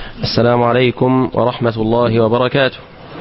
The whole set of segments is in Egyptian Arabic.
السلام عليكم ورحمة الله وبركاته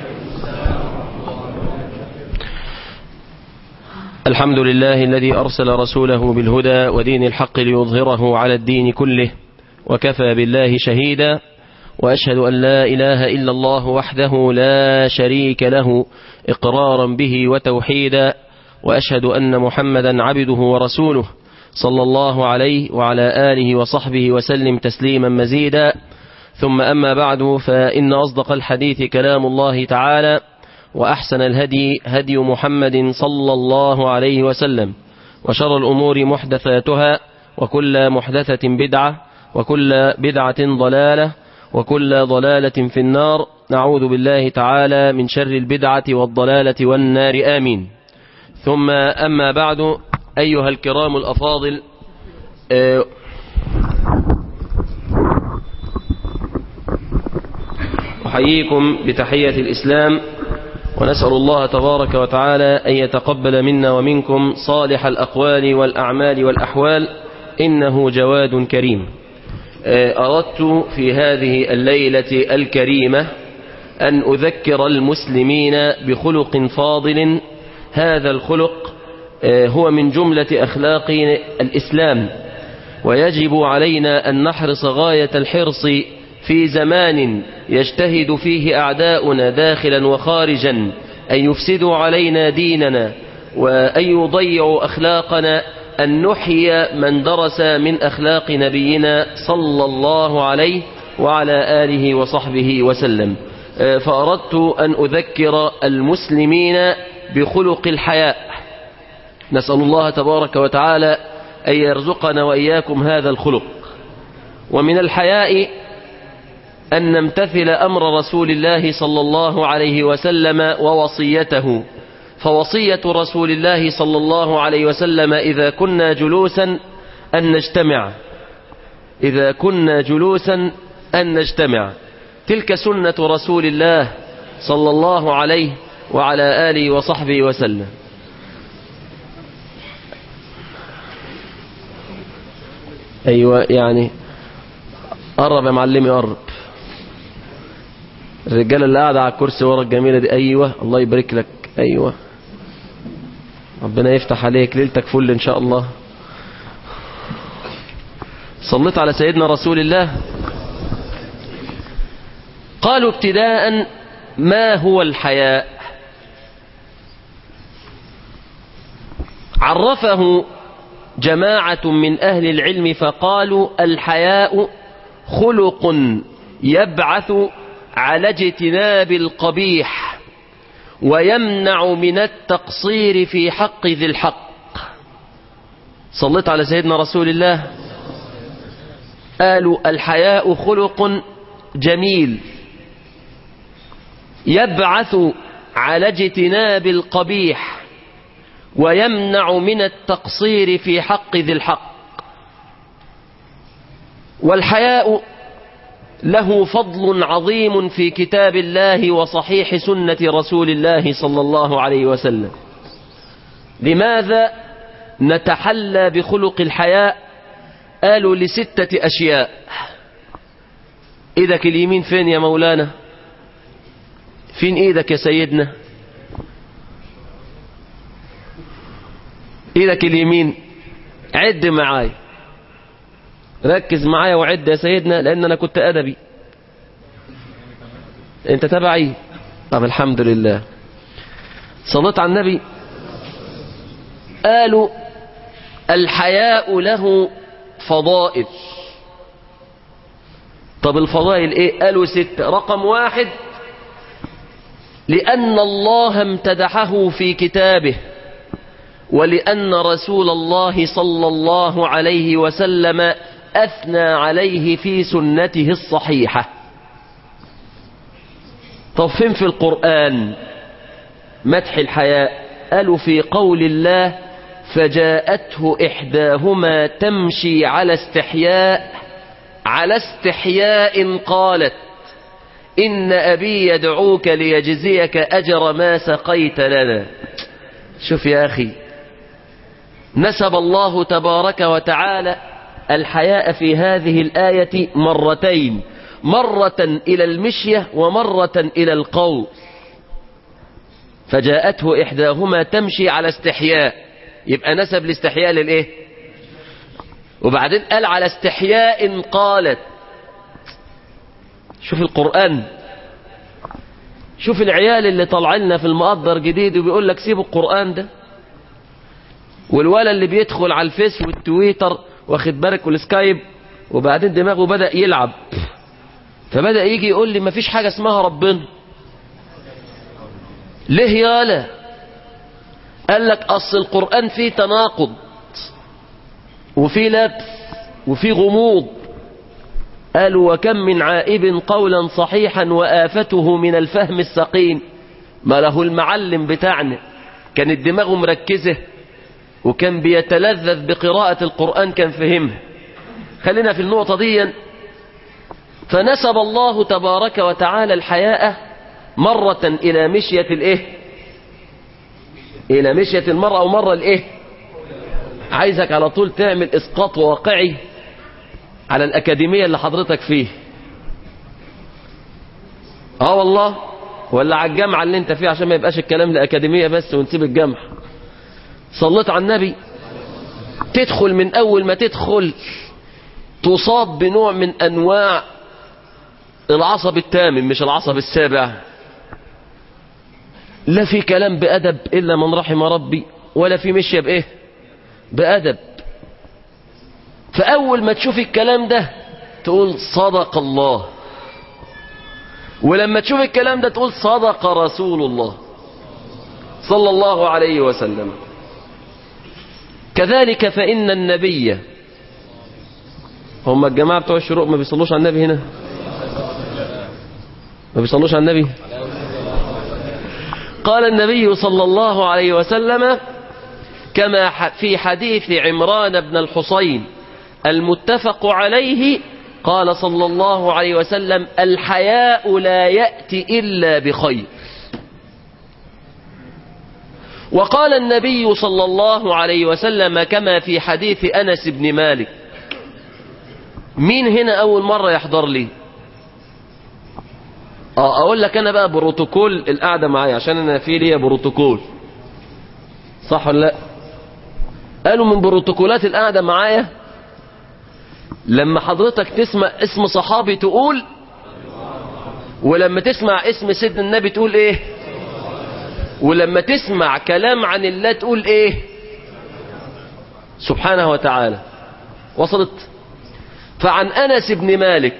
الحمد لله الذي أرسل رسوله بالهدى ودين الحق ليظهره على الدين كله وكفى بالله شهيدا وأشهد أن لا إله إلا الله وحده لا شريك له إقرارا به وتوحيدا وأشهد أن محمدا عبده ورسوله صلى الله عليه وعلى آله وصحبه وسلم تسليما مزيدا ثم أما بعد فإن أصدق الحديث كلام الله تعالى وأحسن الهدي هدي محمد صلى الله عليه وسلم وشر الأمور محدثاتها وكل محدثة بدعة وكل بدعة ضلالة وكل ضلالة في النار نعوذ بالله تعالى من شر البدعة والضلالة والنار آمين ثم أما بعد أيها الكرام الأفاضل أه أحييكم بتحية الإسلام ونسأل الله تبارك وتعالى أن يتقبل منا ومنكم صالح الأقوال والأعمال والأحوال إنه جواد كريم أردت في هذه الليلة الكريمة أن أذكر المسلمين بخلق فاضل هذا الخلق هو من جملة أخلاق الإسلام ويجب علينا أن نحرص غاية الحرص في زمان يجتهد فيه أعداؤنا داخلا وخارجا أن يفسدوا علينا ديننا وأن يضيعوا أخلاقنا أن نحيي من درس من أخلاق نبينا صلى الله عليه وعلى آله وصحبه وسلم فأردت أن أذكر المسلمين بخلق الحياء نسأل الله تبارك وتعالى أن يرزقنا وإياكم هذا الخلق ومن الحياء أن نمتثل أمر رسول الله صلى الله عليه وسلم ووصيته فوصية رسول الله صلى الله عليه وسلم إذا كنا جلوسا أن نجتمع إذا كنا جلوسا أن نجتمع تلك سنة رسول الله صلى الله عليه وعلى آله وصحبه وسلم أيوة يعني قرب يا معلمي قرب الرجالة اللي قاعدة على الكرسي ورا الجميلة دي أيوة الله يبارك لك أيوة ربنا يفتح عليك ليلتك فل إن شاء الله صليت على سيدنا رسول الله قالوا ابتداء ما هو الحياء عرفه جماعة من أهل العلم فقالوا الحياء خلق يبعث على اجتناب القبيح ويمنع من التقصير في حق ذي الحق صليت على سيدنا رسول الله قالوا الحياء خلق جميل يبعث على اجتناب القبيح ويمنع من التقصير في حق ذي الحق والحياء له فضل عظيم في كتاب الله وصحيح سنة رسول الله صلى الله عليه وسلم لماذا نتحلى بخلق الحياء قالوا لستة أشياء إيدك اليمين فين يا مولانا فين إيدك يا سيدنا إيدك اليمين عد معاي ركز معايا وعد يا سيدنا لأن أنا كنت أدبي أنت تبعي طب الحمد لله صليت على النبي قالوا الحياء له فضائل طب الفضائل ايه قالوا ست رقم واحد لأن الله امتدحه في كتابه ولأن رسول الله صلى الله عليه وسلم أثنى عليه في سنته الصحيحة طب فين في القرآن مدح الحياء قالوا في قول الله فجاءته إحداهما تمشي على استحياء على استحياء قالت إن أبي يدعوك ليجزيك أجر ما سقيت لنا شوف يا أخي نسب الله تبارك وتعالى الحياء في هذه الآية مرتين مرة إلى المشية ومرة إلى القول فجاءته إحداهما تمشي على استحياء يبقى نسب الاستحياء للإيه وبعدين قال على استحياء قالت شوف القرآن شوف العيال اللي طالعين في المقدر جديد وبيقول لك سيبوا القرآن ده والولد اللي بيدخل على الفيس والتويتر واخد بالك والسكايب وبعدين دماغه بدأ يلعب فبدأ يجي يقول لي مفيش حاجة اسمها ربنا ليه يالا قال لك أصل القرآن فيه تناقض وفيه لبس وفيه غموض قالوا وكم من عائب قولا صحيحا وآفته من الفهم السقيم ما له المعلم بتاعنا كانت دماغه مركزة وكان بيتلذذ بقراءة القرآن كان فهمها خلينا في النقطة دي فنسب الله تبارك وتعالى الحياء مرة إلى مشية الإيه إلى مشية المرأة ومرة الإيه عايزك على طول تعمل إسقاط واقعي على الأكاديمية اللي حضرتك فيه اه والله ولا على الجامعة اللي انت فيه عشان ما يبقاش الكلام لأكاديمية بس ونسيب الجامعة صليت على النبي تدخل من أول ما تدخل تصاب بنوع من أنواع العصب الثامن مش العصب السابع لا في كلام بأدب إلا من رحم ربي ولا في مشية بإيه بأدب فأول ما تشوف الكلام ده تقول صدق الله ولما تشوف الكلام ده تقول صدق رسول الله صلى الله عليه وسلم كذلك فإن النبي هم الجماعة بتوع الشروق ما بيصلوش على النبي هنا ما بيصلوش على النبي قال النبي صلى الله عليه وسلم كما في حديث عمران بن الحصين المتفق عليه قال صلى الله عليه وسلم الحياء لا يأتي إلا بخير وقال النبي صلى الله عليه وسلم كما في حديث أنس بن مالك مين هنا أول مرة يحضر لي اه اقول لك انا بقى بروتوكول القعده معايا عشان انا في ليا بروتوكول صح ولا لا قالوا من بروتوكولات القعده معايا لما حضرتك تسمع اسم صحابي تقول ولما تسمع اسم سيدنا النبي تقول ايه ولما تسمع كلام عن الله تقول ايه سبحانه وتعالى وصلت فعن انس بن مالك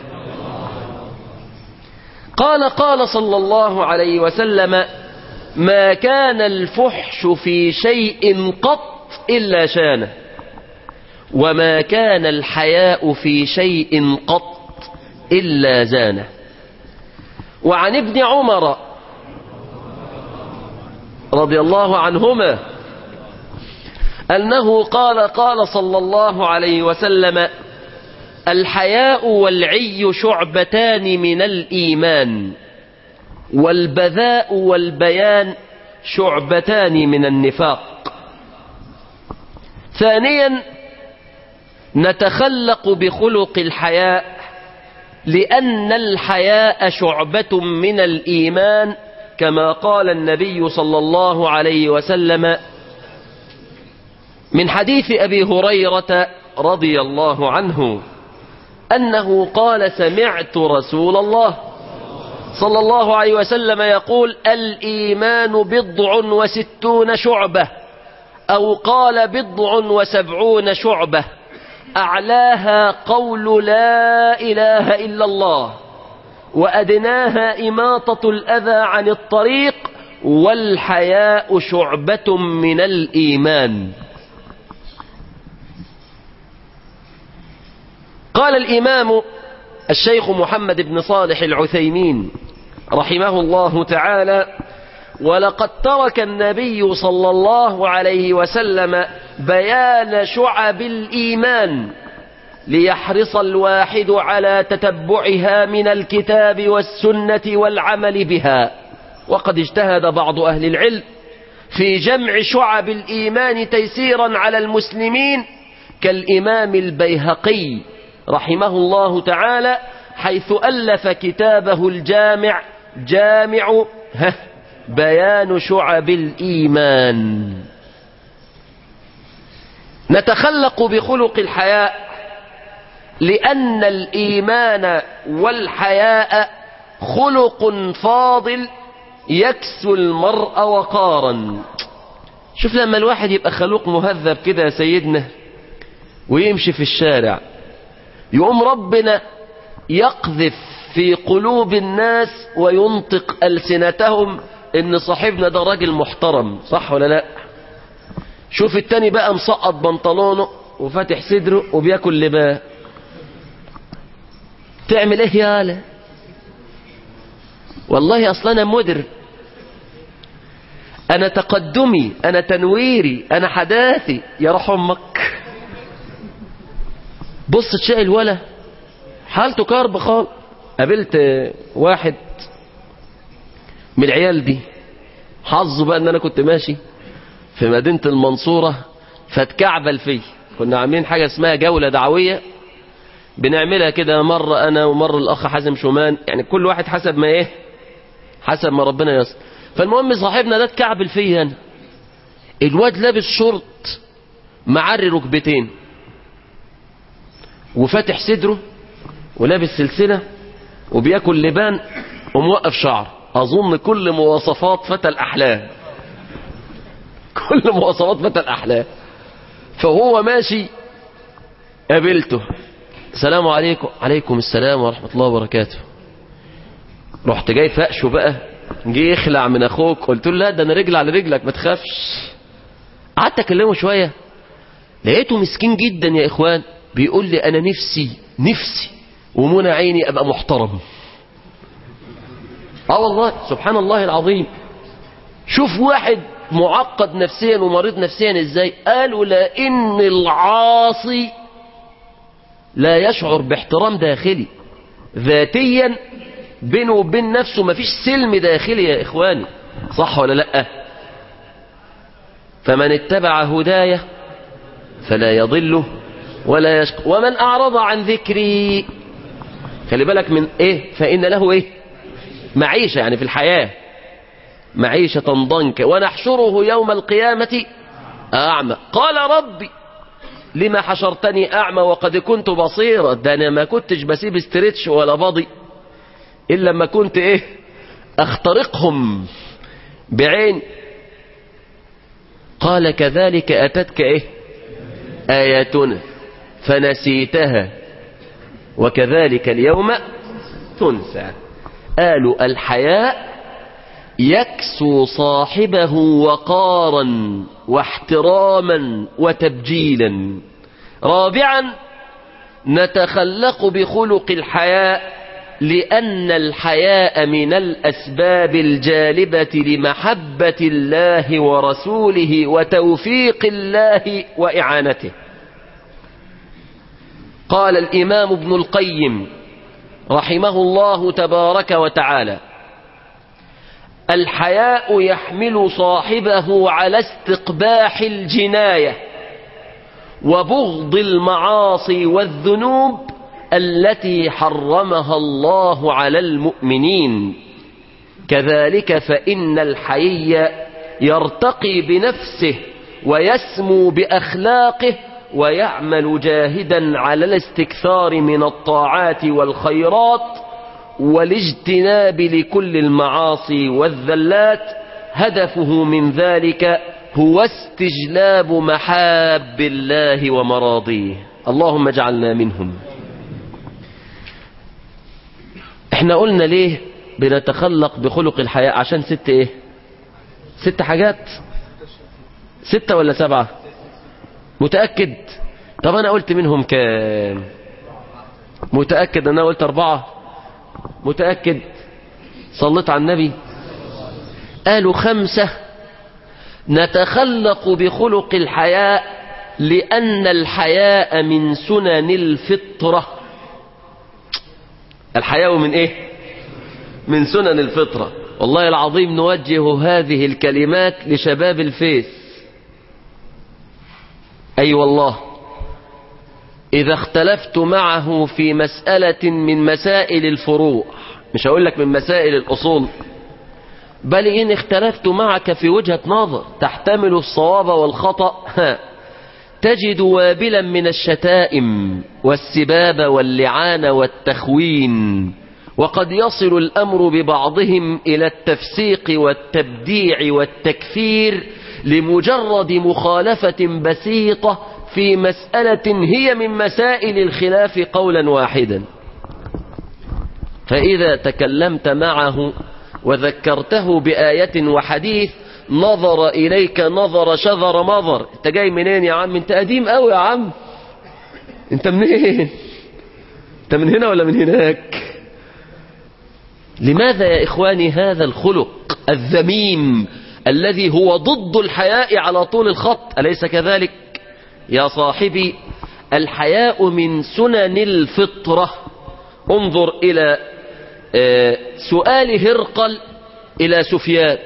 قال قال صلى الله عليه وسلم ما كان الفحش في شيء قط إلا شانه وما كان الحياء في شيء قط إلا زانه وعن ابن عمر رضي الله عنهما أنه قال قال صلى الله عليه وسلم الحياء والعي شعبتان من الإيمان والبذاء والبيان شعبتان من النفاق ثانيا نتخلق بخلق الحياء لأن الحياء شعبة من الإيمان كما قال النبي صلى الله عليه وسلم من حديث أبي هريرة رضي الله عنه أنه قال سمعت رسول الله صلى الله عليه وسلم يقول الإيمان بضع وستون شعبة أو قال بضع وسبعون شعبة أعلاها قول لا إله إلا الله وأدناها إماطة الأذى عن الطريق والحياء شعبة من الإيمان قال الإمام الشيخ محمد بن صالح العثيمين رحمه الله تعالى ولقد ترك النبي صلى الله عليه وسلم بيان شعب الإيمان ليحرص الواحد على تتبعها من الكتاب والسنة والعمل بها وقد اجتهد بعض أهل العلم في جمع شعب الإيمان تيسيرا على المسلمين كالإمام البيهقي رحمه الله تعالى حيث ألف كتابه الجامع جامع ها بيان شعب الإيمان نتخلق بخلق الحياء لأن الإيمان والحياء خلق فاضل يكسو المرء وقارا شوف لما الواحد يبقى خلوق مهذب كده يا سيدنا ويمشي في الشارع يقوم ربنا يقذف في قلوب الناس وينطق ألسنتهم ان صاحبنا ده راجل محترم صح ولا لا شوف التاني بقى مسقط بنطلونه وفاتح صدره وبياكل لباه تعمل ايه يالا والله اصلا انا مدر انا تقدمي انا تنويري انا حداثي يا روح امك بص تشاء الولا حالته كرب خالص قابلت واحد من العيال دي حظه بقى ان انا كنت ماشي في مدينة المنصورة فاتكعبل فيه كنا عاملين حاجة اسمها جولة دعوية بنعملها كده مرة انا ومرة الاخ حازم شومان يعني كل واحد حسب ما ايه حسب ما ربنا يسر فالمهم صاحبنا ده اتكعبل فيا انا الواد لابس شورت معري ركبتين وفاتح صدره ولابس سلسلة وبياكل لبان وموقف شعر اظن كل مواصفات فتى الاحلام كل مواصفات فتى الاحلام فهو ماشي قابلته السلام عليكم عليكم السلام ورحمة الله وبركاته رحت جاي فقشه بقى جه يخلع من اخوك قلت له لا ده انا رجل على رجلك ما تخافش قعدت اكلمه شوية لقيته مسكين جدا يا اخوان بيقول لي انا نفسي نفسي ومنى عيني ابقى محترم اه والله سبحان الله العظيم شوف واحد معقد نفسيا ومريض نفسيا ازاي قالوا لان العاصي لا يشعر باحترام داخلي ذاتيا بينه وبين نفسه مفيش سلم داخلي يا اخواني صح ولا لا فمن اتبع هدايه فلا يضل ولا يشقى ومن اعرض عن ذكري خلي بالك من ايه فان له ايه معيشه يعني في الحياه معيشه ضنكا ونحشره يوم القيامه اعمى قال ربي لما حشرتني أعمى وقد كنت بصيرا ده أنا ما كنتش بسيب استريتش ولا بضي إلا لما كنت إيه أخترقهم بعين قال كذلك أتتك إيه آياتنا فنسيتها وكذلك اليوم تنسى قالوا الحياء يكسو صاحبه وقارا واحتراما وتبجيلا رابعا نتخلق بخلق الحياء لأن الحياء من الأسباب الجالبة لمحبة الله ورسوله وتوفيق الله وإعانته قال الإمام ابن القيم رحمه الله تبارك وتعالى الحياء يحمل صاحبه على استقباح الجناية وبغض المعاصي والذنوب التي حرمها الله على المؤمنين كذلك فإن الحي يرتقي بنفسه ويسمو بأخلاقه ويعمل جاهدا على الاستكثار من الطاعات والخيرات والاجتناب لكل المعاصي والذلات هدفه من ذلك هو استجلاب محاب الله ومراضيه اللهم اجعلنا منهم احنا قلنا ليه بنتخلق بخلق الحياة عشان ست ايه ست حاجات ستة ولا سبعة متأكد طب انا قلت منهم كام متأكد انا قلت اربعة متأكد صليت على النبي قالوا خمسة نتخلق بخلق الحياء لأن الحياء من سنن الفطرة الحياء من ايه من سنن الفطرة والله العظيم نوجه هذه الكلمات لشباب الفيس اي أيوة والله إذا اختلفت معه في مسألة من مسائل الفروع مش هقول لك من مسائل الأصول بل إن اختلفت معك في وجهة نظر تحتمل الصواب والخطأ ها تجد وابلا من الشتائم والسباب واللعان والتخوين وقد يصل الأمر ببعضهم إلى التفسيق والتبديع والتكفير لمجرد مخالفة بسيطة في مسألة هي من مسائل الخلاف قولا واحدا فإذا تكلمت معه وذكرته بآية وحديث نظر إليك نظر شذر مظر انت جاي منين يا عم انت قديم قوي يا عم انت منين انت من هنا ولا من هناك لماذا يا إخواني هذا الخلق الذميم الذي هو ضد الحياء على طول الخط أليس كذلك يا صاحبي الحياء من سنن الفطرة انظر إلى سؤال هرقل إلى سفيان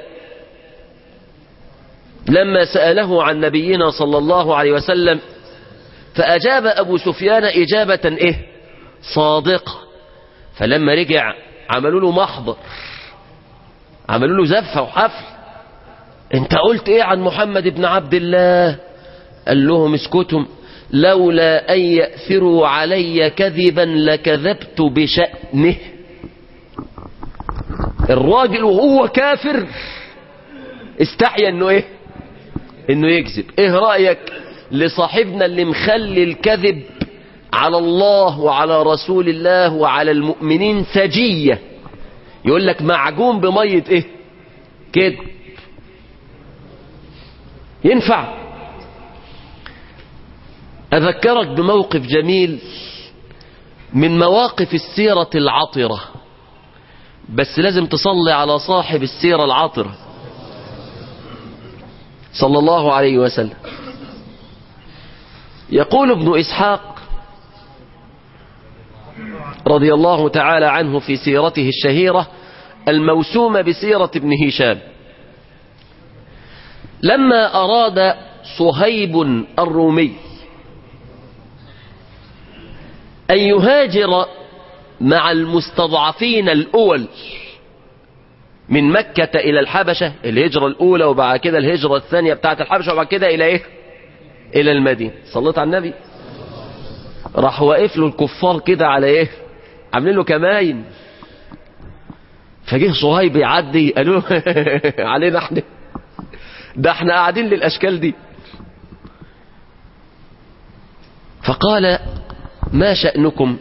لما سأله عن نبينا صلى الله عليه وسلم فأجاب أبو سفيان إجابة إيه صادقة فلما رجع عملوا له محضر عملوا له زفة وحفل انت قلت ايه عن محمد بن عبد الله قال لهم اسكتهم لولا ان يأثروا علي كذبا لكذبت بشأنه الراجل وهو كافر استحيا انه ايه انه يكذب ايه رأيك لصاحبنا اللي مخلي الكذب على الله وعلى رسول الله وعلى المؤمنين سجية يقول لك معجون بمية ايه كده ينفع اذكرك بموقف جميل من مواقف السيرة العطرة بس لازم تصلي على صاحب السيرة العطرة صلى الله عليه وسلم يقول ابن إسحاق رضي الله تعالى عنه في سيرته الشهيرة الموسومة بسيرة ابن هشام لما أراد صهيب الرومي أن يهاجر مع المستضعفين الأول من مكة إلى الحبشة الهجرة الأولى وبعد كده الهجرة الثانية بتاعت الحبشة وبعد كده إلى إيه إلى المدينة صليت على النبي راح واقف له الكفار كده على إيه عاملين له كماين فجه صهيب يعدي قالوا علينا احنا ده احنا قاعدين للأشكال دي فقال ما شأنكم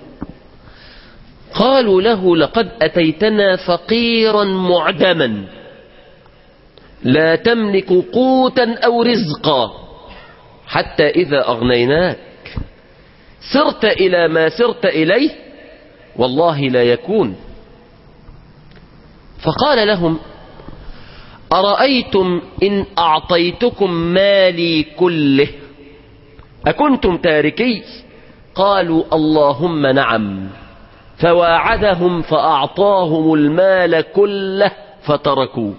قالوا له لقد أتيتنا فقيرا معدما لا تملك قوتا أو رزقا حتى إذا أغنيناك سرت إلى ما سرت إليه والله لا يكون فقال لهم أرأيتم إن أعطيتكم مالي كله أكنتم تاركي قالوا اللهم نعم فواعدهم فأعطاهم المال كله فتركوه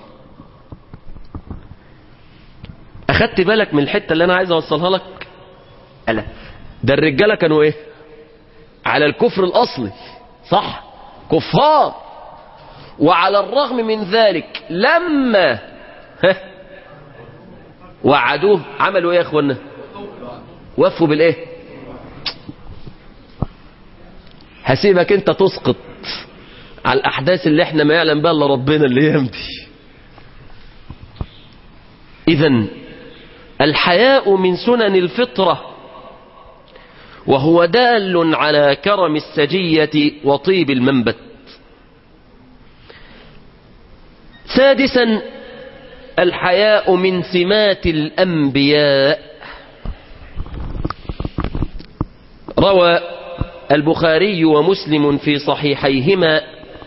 أخدت بالك من الحتة اللي أنا عايز أوصلها لك ألا ده الرجالة كانوا إيه على الكفر الأصلي صح كفار وعلى الرغم من ذلك لما ها وعدوه عملوا ايه يا اخوانا وفوا بالايه هسيبك انت تسقط على الاحداث اللي احنا ما يعلم بها الا ربنا اللي يمضي اذا الحياء من سنن الفطره وهو دال على كرم السجيه وطيب المنبت سادسا الحياء من سمات الأنبياء روى البخاري ومسلم في صحيحيهما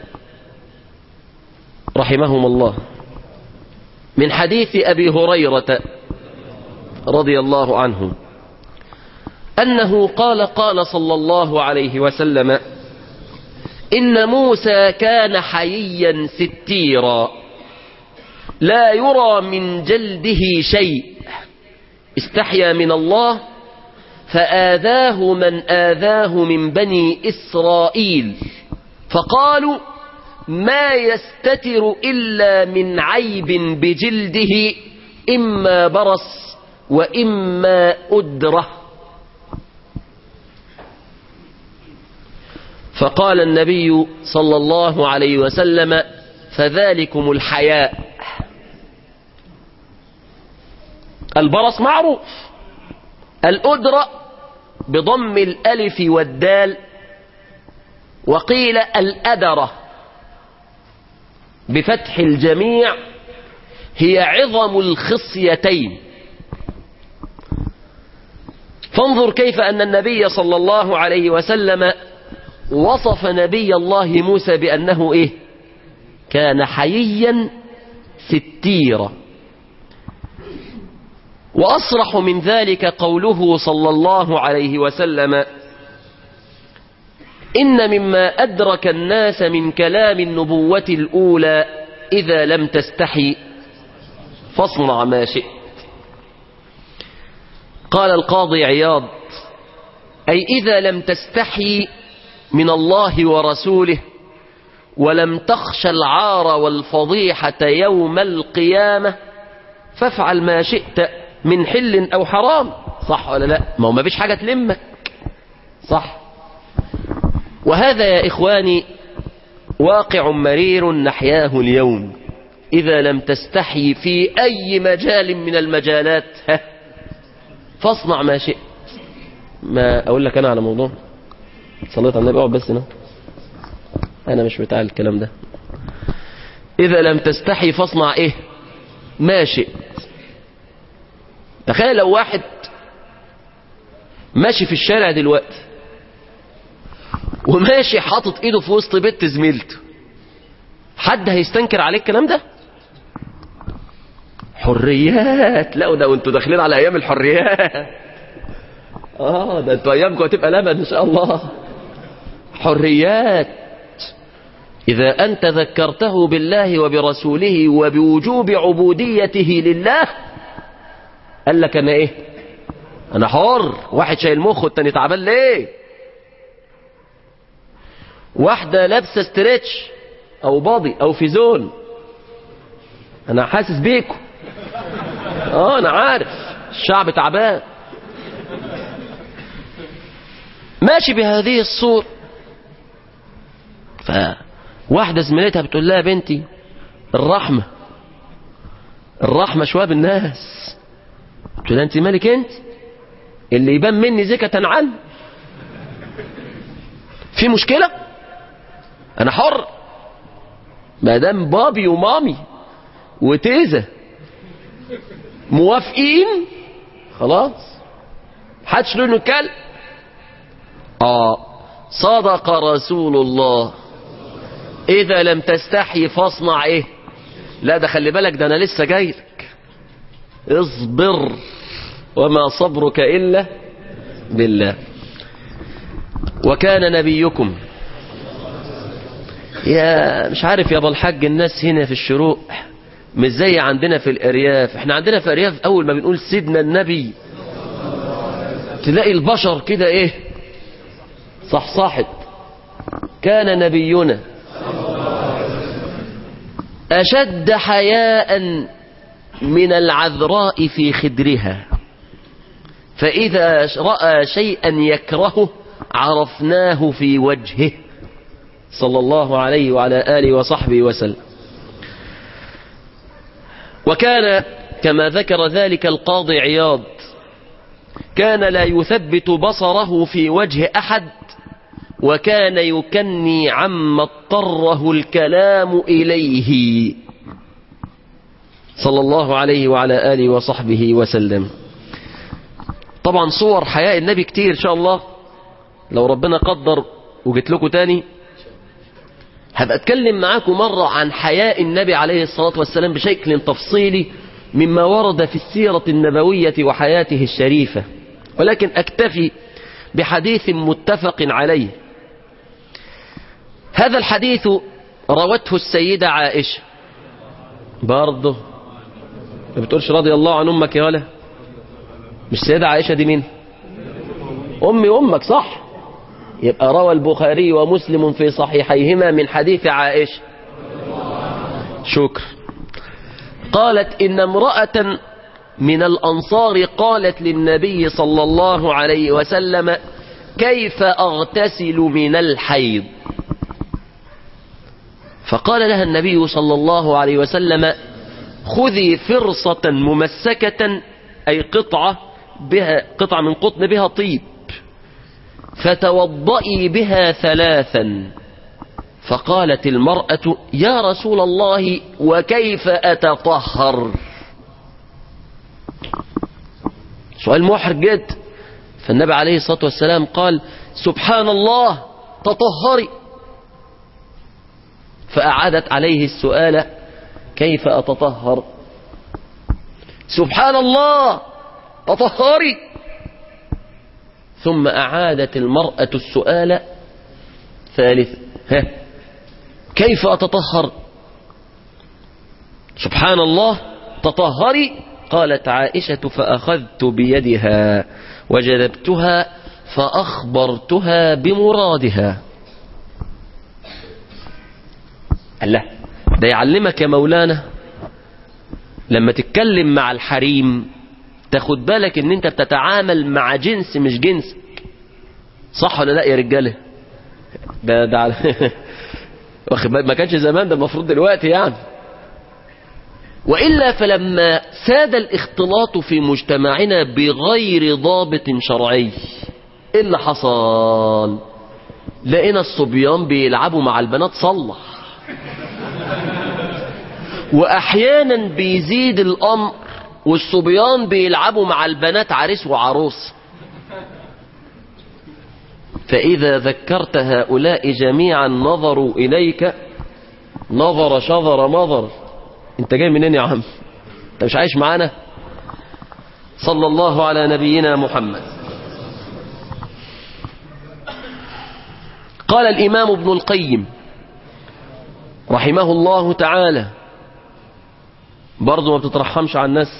رحمهما الله من حديث أبي هريرة رضي الله عنه أنه قال قال صلى الله عليه وسلم إن موسى كان حييا ستيرا لا يرى من جلده شيء استحيا من الله فآذاه من آذاه من بني إسرائيل فقالوا ما يستتر إلا من عيب بجلده إما برص وإما أدرة فقال النبي صلى الله عليه وسلم فذلكم الحياء البرص معروف الأدرة بضم الألف والدال وقيل الأدرة بفتح الجميع هي عظم الخصيتين فانظر كيف أن النبي صلى الله عليه وسلم وصف نبي الله موسى بأنه إيه كان حييا ستيرا وأصرح من ذلك قوله صلى الله عليه وسلم إن مما أدرك الناس من كلام النبوة الأولى إذا لم تستحي فاصنع ما شئت قال القاضي عياض أي إذا لم تستحي من الله ورسوله ولم تخش العار والفضيحة يوم القيامة فافعل ما شئت من حل أو حرام صح ولا لا ما هو ما فيش حاجة تلمك صح وهذا يا إخواني واقع مرير نحياه اليوم إذا لم تستحي في أي مجال من المجالات ها فاصنع ما شئت ما أقول لك أنا على موضوع صليت على النبي اقعد بس هنا أنا مش بتاع الكلام ده إذا لم تستحي فاصنع إيه ما شئت تخيل لو واحد ماشي في الشارع دلوقتي وماشي حاطط ايده في وسط بنت زميلته حد هيستنكر عليه الكلام ده حريات لا ده وانتوا داخلين على ايام الحريات اه ده انتوا ايامكم هتبقى لبن ان شاء الله حريات اذا انت ذكرته بالله وبرسوله وبوجوب عبوديته لله قال لك انا ايه انا حر واحد شايل مخه التاني تعبان ليه واحدة لابسة ستريتش او باضي او فيزون انا حاسس بيكم اه انا عارف الشعب تعبان ماشي بهذه الصورة فواحدة زميلتها بتقول لها بنتي الرحمة الرحمة شوية بالناس تقول لها انت مالك انت اللي يبان مني زكة عن في مشكلة انا حر ما دام بابي ومامي وتيزة موافقين خلاص محدش له انه يتكلم اه صدق رسول الله اذا لم تستحي فاصنع ايه لا ده خلي بالك ده انا لسه جاي لك اصبر وما صبرك الا بالله وكان نبيكم يا مش عارف يا ابو الحاج الناس هنا في الشروق مش زي عندنا في الارياف احنا عندنا في الارياف اول ما بنقول سيدنا النبي تلاقي البشر كده ايه صحصحت كان نبينا أشد حياء من العذراء في خدرها فإذا رأى شيئا يكرهه عرفناه في وجهه صلى الله عليه وعلى آله وصحبه وسلم وكان كما ذكر ذلك القاضي عياض كان لا يثبت بصره في وجه أحد وكان يكني عما اضطره الكلام إليه صلى الله عليه وعلى آله وصحبه وسلم طبعا صور حياء النبي كتير إن شاء الله لو ربنا قدر وجيت لكم تاني هبقى اتكلم معاكم مرة عن حياء النبي عليه الصلاة والسلام بشكل تفصيلي مما ورد في السيرة النبوية وحياته الشريفة ولكن أكتفي بحديث متفق عليه هذا الحديث روته السيدة عائشة برضه ما بتقولش رضي الله عن أمك يا ولا مش السيدة عائشة دي مين أمي أمك صح يبقى روى البخاري ومسلم في صحيحيهما من حديث عائشة شكر قالت إن امرأة من الأنصار قالت للنبي صلى الله عليه وسلم كيف أغتسل من الحيض فقال لها النبي صلى الله عليه وسلم خذي فرصة ممسكة أي قطعة بها قطعة من قطن بها طيب فتوضئي بها ثلاثا فقالت المرأة يا رسول الله وكيف أتطهر سؤال محرج جدا فالنبي عليه الصلاة والسلام قال سبحان الله تطهري فأعادت عليه السؤال كيف أتطهر سبحان الله تطهري ثم أعادت المرأة السؤال ثالثا ها كيف أتطهر سبحان الله تطهري قالت عائشة فأخذت بيدها وجذبتها فأخبرتها بمرادها الله ده يعلمك يا مولانا لما تتكلم مع الحريم تاخد بالك ان انت بتتعامل مع جنس مش جنسك صح ولا لا يا رجاله ده ده على واخد بالك ما كانش زمان ده المفروض دلوقتي يعني وإلا فلما ساد الاختلاط في مجتمعنا بغير ضابط شرعي ايه اللي حصل لقينا الصبيان بيلعبوا مع البنات صلح واحيانا بيزيد الامر والصبيان بيلعبوا مع البنات عريس وعروس فاذا ذكرت هؤلاء جميعا نظروا اليك نظر شظر مظر انت جاي منين يا عم انت مش عايش معانا صلى الله على نبينا محمد قال الامام ابن القيم رحمه الله تعالى برضه ما بتترحمش على الناس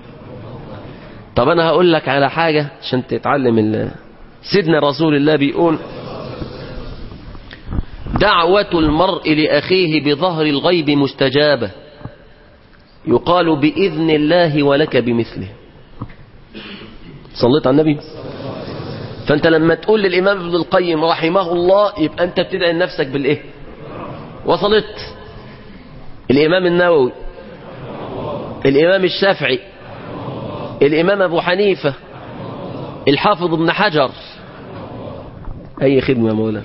طب انا هقول لك على حاجة عشان تتعلم ال... سيدنا رسول الله بيقول دعوة المرء لأخيه بظهر الغيب مستجابة يقال بإذن الله ولك بمثله صليت على النبي فانت لما تقول للإمام ابن القيم رحمه الله يبقى انت بتدعي لنفسك بالايه وصلت الإمام النووي الإمام الشافعي الإمام أبو حنيفة الحافظ ابن حجر أي خدمة مولا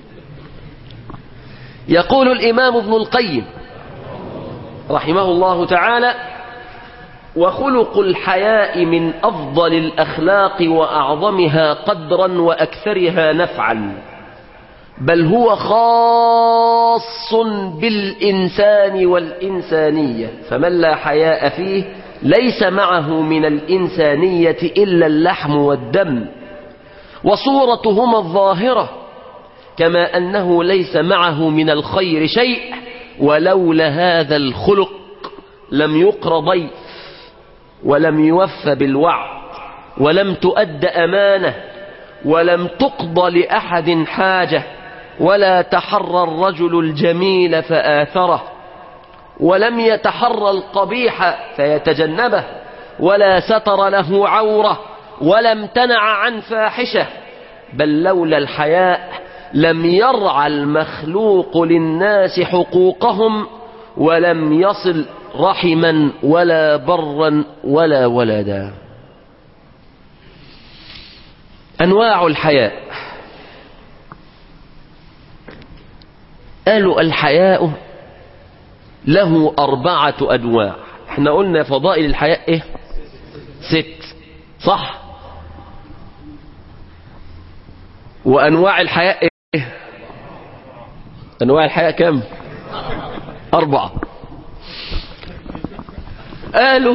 يقول الإمام ابن القيم رحمه الله تعالى وخلق الحياء من أفضل الأخلاق وأعظمها قدرا وأكثرها نفعا بل هو خاص بالإنسان والإنسانية فمن لا حياء فيه ليس معه من الإنسانية إلا اللحم والدم وصورتهما الظاهرة كما أنه ليس معه من الخير شيء ولولا هذا الخلق لم يقر ضيف ولم يوف بالوعد ولم تؤد أمانة ولم تقضى لأحد حاجة ولا تحرى الرجل الجميل فآثره ولم يتحرى القبيح فيتجنبه ولا ستر له عورة ولا امتنع عن فاحشة بل لولا الحياء لم يرعى المخلوق للناس حقوقهم ولم يصل رحما ولا برا ولا ولدا أنواع الحياء قالوا الحياء له أربعة أنواع احنا قلنا فضائل الحياء ايه ست صح وأنواع الحياء ايه أنواع الحياء كم أربعة قالوا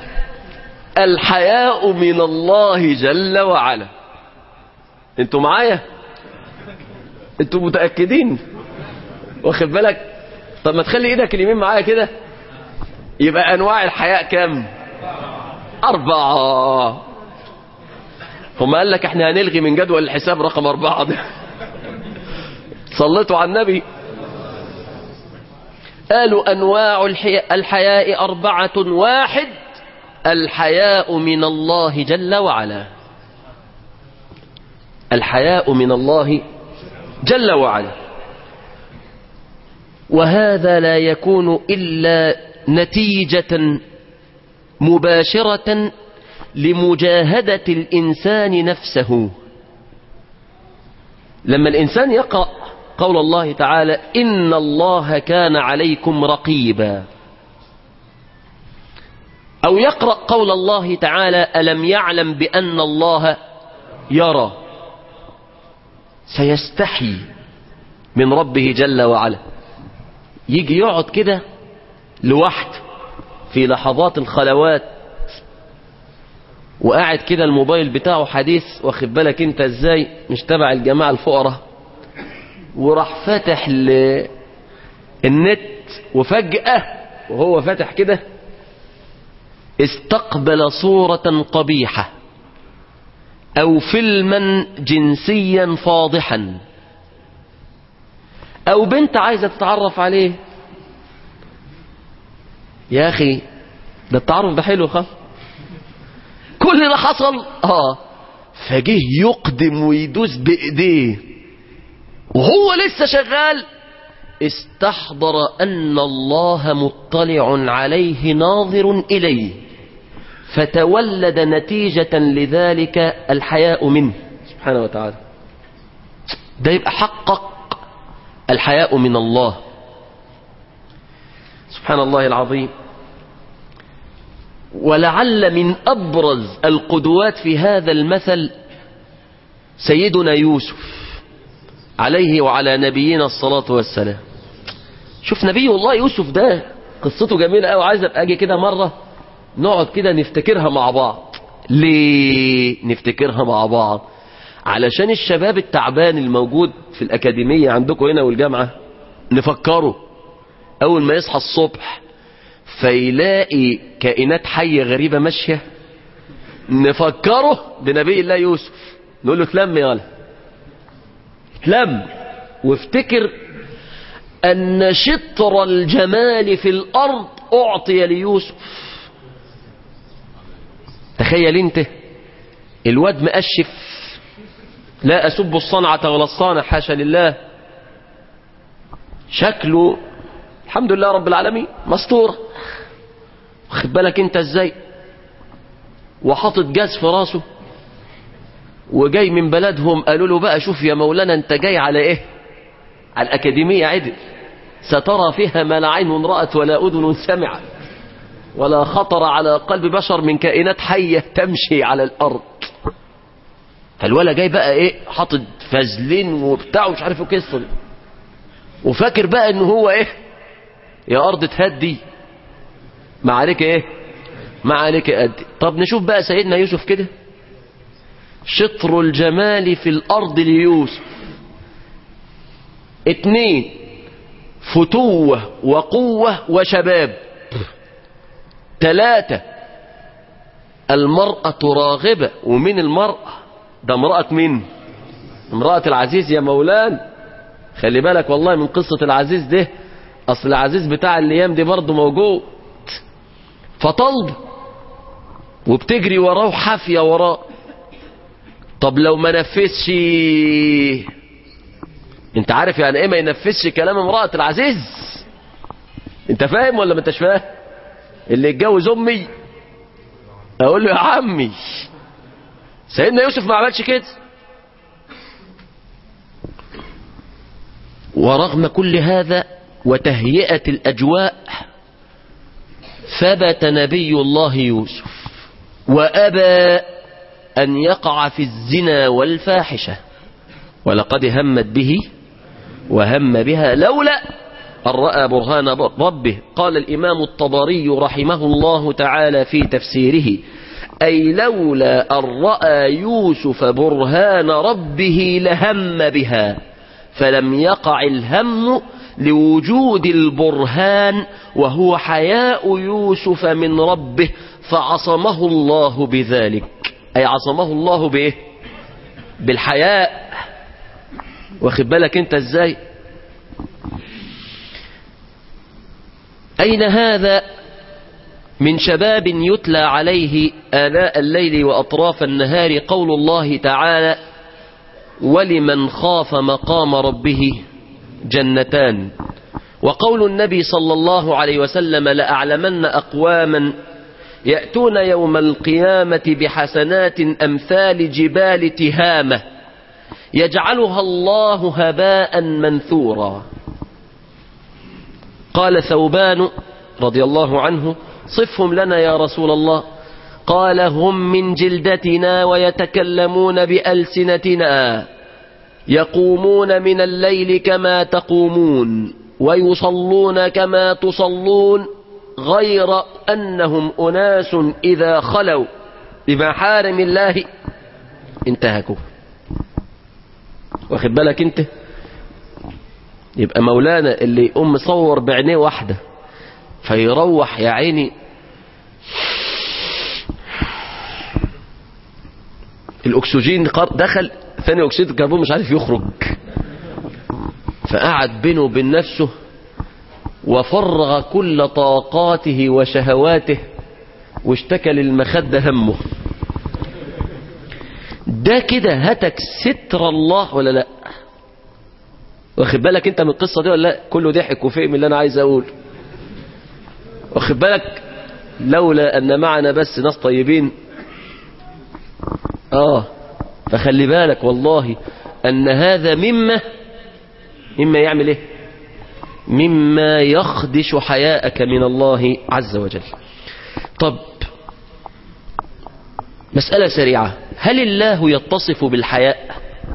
الحياء من الله جل وعلا انتوا معايا انتوا متأكدين واخد بالك طب ما تخلي ايدك اليمين معايا كده يبقى انواع الحياء كم اربعة هم قال لك احنا هنلغي من جدول الحساب رقم أربعة ده صليتوا على النبي قالوا أنواع الحي- الحياء أربعة واحد الحياء من الله جل وعلا الحياء من الله جل وعلا وهذا لا يكون إلا نتيجة مباشرة لمجاهدة الإنسان نفسه لما الإنسان يقرأ قول الله تعالى إن الله كان عليكم رقيبا أو يقرأ قول الله تعالى ألم يعلم بأن الله يرى سيستحي من ربه جل وعلا يجي يقعد كده لوحده في لحظات الخلوات وقاعد كده الموبايل بتاعه حديث واخد بالك انت ازاي مش تبع الجماعة الفقراء وراح فاتح ل... النت وفجأة وهو فاتح كده استقبل صورة قبيحة أو فيلما جنسيا فاضحا أو بنت عايزة تتعرف عليه يا أخي ده التعرف ده حلو خالص كل ده حصل اه فجه يقدم ويدوس بايديه وهو لسه شغال استحضر ان الله مطلع عليه ناظر اليه فتولد نتيجة لذلك الحياء منه سبحانه وتعالى ده يبقى حقق الحياء من الله سبحان الله العظيم ولعل من أبرز القدوات في هذا المثل سيدنا يوسف عليه وعلى نبينا الصلاة والسلام شوف نبي الله يوسف ده قصته جميلة قوي عايز ابقى اجي كده مرة نقعد كده نفتكرها مع بعض ليه نفتكرها مع بعض علشان الشباب التعبان الموجود في الأكاديمية عندكم هنا والجامعة نفكره أول ما يصحى الصبح فيلاقي كائنات حية غريبة ماشية نفكره بنبي الله يوسف نقول له تلم يالا تلم وافتكر أن شطر الجمال في الأرض أعطي ليوسف تخيل انت الواد مقشف لا أسب الصنعة ولا الصانع حاشا لله شكله الحمد لله رب العالمين مستورة واخد بالك انت ازاي وحاطط جاز في راسه وجاي من بلدهم قالوا له بقى شوف يا مولانا انت جاي على ايه على الأكاديمية عدل سترى فيها ما لا عين رأت ولا أذن سمعت ولا خطر على قلب بشر من كائنات حية تمشي على الأرض فالولا جاي بقى ايه حاطط فازلين وبتاع ومش عارف ايه القصه دي وفاكر بقى ان هو ايه يا ارض تهدي ما عليك ايه ما عليك ادي طب نشوف بقى سيدنا يوسف كده شطر الجمال في الارض ليوسف اتنين فتوة وقوة وشباب تلاتة المرأة راغبة ومن المرأة ده امرأة مين امرأة العزيز يا مولان خلي بالك والله من قصة العزيز ده اصل العزيز بتاع الايام دي برضه موجود فطلب وبتجري وراه وحافية وراه طب لو ما نفذش انت عارف يعني ايه ما ينفذش كلام امرأة العزيز انت فاهم ولا ما انتش فاهم اللي يتجوز امي اقول له يا عمي سيدنا يوسف ما عملش كده ورغم كل هذا وتهيئة الأجواء ثبت نبي الله يوسف وأبى أن يقع في الزنا والفاحشة ولقد همت به وهم بها لولا أن رأى برهان ربه قال الإمام الطبري رحمه الله تعالى في تفسيره أي لولا أن رأى يوسف برهان ربه لهم بها فلم يقع الهم لوجود البرهان وهو حياء يوسف من ربه فعصمه الله بذلك أي عصمه الله بإيه بالحياء واخد بالك انت ازاي اين هذا من شباب يتلى عليه آلاء الليل وأطراف النهار قول الله تعالى ولمن خاف مقام ربه جنتان وقول النبي صلى الله عليه وسلم لأعلمن أقواما يأتون يوم القيامة بحسنات أمثال جبال تهامة يجعلها الله هباء منثورا قال ثوبان رضي الله عنه صفهم لنا يا رسول الله قال هم من جلدتنا ويتكلمون بألسنتنا يقومون من الليل كما تقومون ويصلون كما تصلون غير أنهم أناس إذا خلوا بمحارم الله انتهكوا واخد بالك انت يبقى مولانا اللي يقوم مصور بعينيه واحدة فيروح يا عيني الاكسجين دخل ثاني اكسيد الكربون مش عارف يخرج فقعد بينه وبين نفسه وفرغ كل طاقاته وشهواته واشتكى للمخدة همه ده كده هتك ستر الله ولا لا واخد بالك انت من القصة دي ولا لا كله ضحك وفهم اللي انا عايز اقول واخد بالك لولا ان معنا بس ناس طيبين اه فخلي بالك والله ان هذا مما مما يعمل ايه مما يخدش حياءك من الله عز وجل طب مسألة سريعة هل الله يتصف بالحياء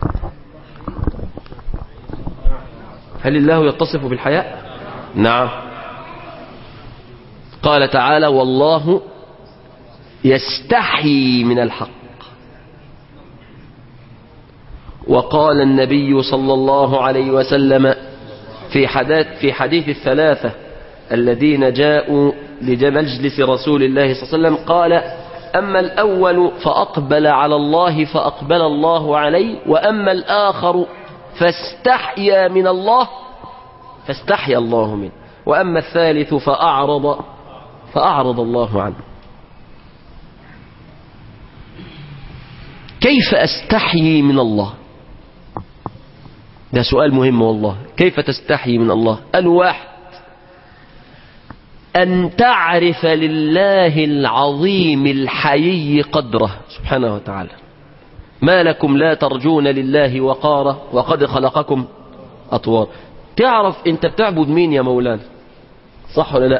هل الله يتصف بالحياء نعم قال تعالى والله يستحي من الحق وقال النبي صلى الله عليه وسلم في حديث في حديث الثلاثة الذين جاءوا لمجلس رسول الله صلى الله عليه وسلم قال أما الأول فأقبل على الله فأقبل الله عليه وأما الآخر فاستحيا من الله فاستحيا الله منه وأما الثالث فأعرض فأعرض الله عنه كيف أستحيي من الله ده سؤال مهم والله كيف تستحيي من الله الواحد أن تعرف لله العظيم الحيي قدره سبحانه وتعالى ما لكم لا ترجون لله وقارا وقد خلقكم أطوار تعرف انت بتعبد مين يا مولانا صح ولا لا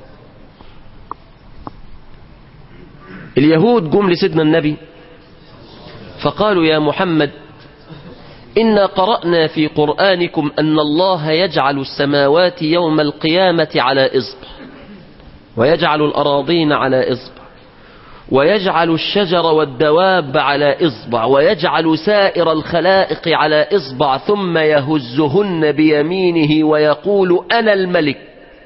اليهود جم لسيدنا النبي فقالوا يا محمد إنا قرأنا في قرآنكم أن الله يجعل السماوات يوم القيامة على إصبع ويجعل الأراضين على إصبع ويجعل الشجر والدواب على إصبع ويجعل سائر الخلائق على إصبع ثم يهزهن بيمينه ويقول أنا الملك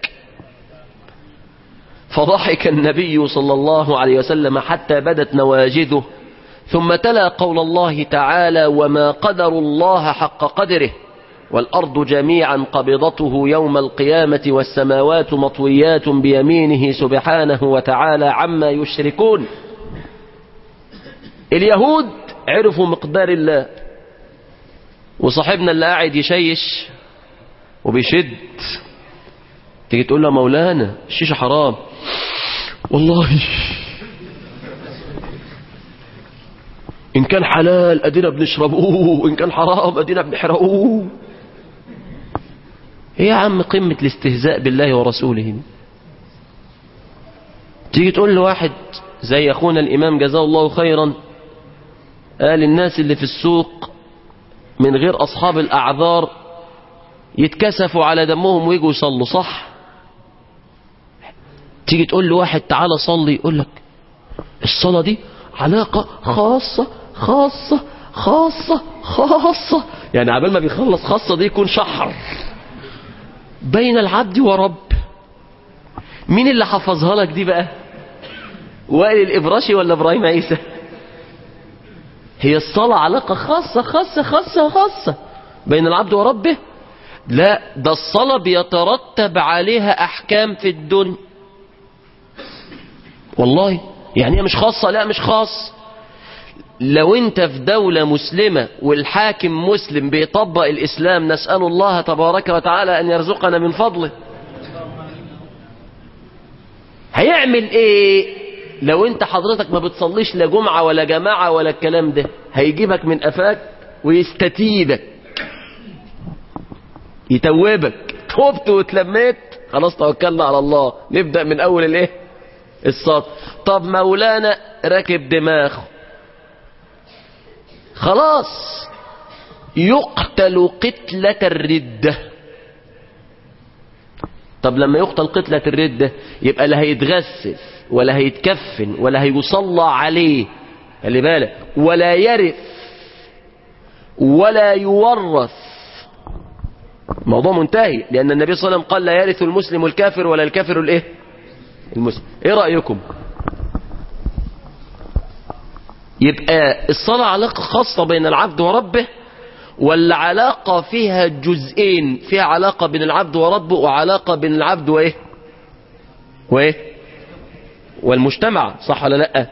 فضحك النبي صلى الله عليه وسلم حتى بدت نواجذه ثم تلا قول الله تعالى وما قدر الله حق قدره والأرض جميعا قبضته يوم القيامة والسماوات مطويات بيمينه سبحانه وتعالى عما يشركون اليهود عرفوا مقدار الله وصاحبنا اللي قاعد يشيش وبيشد تيجي تقول له مولانا الشيشة حرام والله إن كان حلال أدينا بنشربوه وإن كان حرام أدينا بنحرقوه إيه يا عم قمة الاستهزاء بالله ورسوله تيجي تقول لواحد زي أخونا الإمام جزاه الله خيرا قال الناس اللي في السوق من غير أصحاب الأعذار يتكسفوا على دمهم ويجوا يصلوا صح تيجي تقول لواحد تعالى صلي يقول لك الصلاة دي علاقة خاصة خاصة خاصة خاصة يعني عبال ما بيخلص خاصة دي يكون شحر بين العبد ورب مين اللي حفظها لك دي بقى وائل الإبراشي ولا إبراهيم عيسى هي الصلاة علاقة خاصة خاصة خاصة خاصة بين العبد وربه لا ده الصلاة بيترتب عليها أحكام في الدنيا والله يعني هي مش خاصة لا مش خاص لو انت في دولة مسلمة والحاكم مسلم بيطبق الإسلام نسأل الله تبارك وتعالى أن يرزقنا من فضله هيعمل ايه لو انت حضرتك ما بتصليش لا جمعة ولا جماعة ولا الكلام ده هيجيبك من قفاك ويستتيبك يتوبك تبت واتلميت خلاص توكلنا على الله نبدأ من اول الايه السطر طب مولانا راكب دماغه خلاص يقتل قتلة الردة طب لما يقتل قتلة الردة يبقى لا هيتغسل ولا هيتكفن ولا هيصلى عليه خلي بالك ولا يرث ولا يورث موضوع منتهي لأن النبي صلى الله عليه وسلم قال لا يرث المسلم الكافر ولا الكافر الايه المسلم ايه رأيكم يبقى الصلاة علاقة خاصة بين العبد وربه ولا علاقة فيها جزئين فيها علاقة بين العبد وربه وعلاقة بين العبد وايه وايه والمجتمع صح ولا لا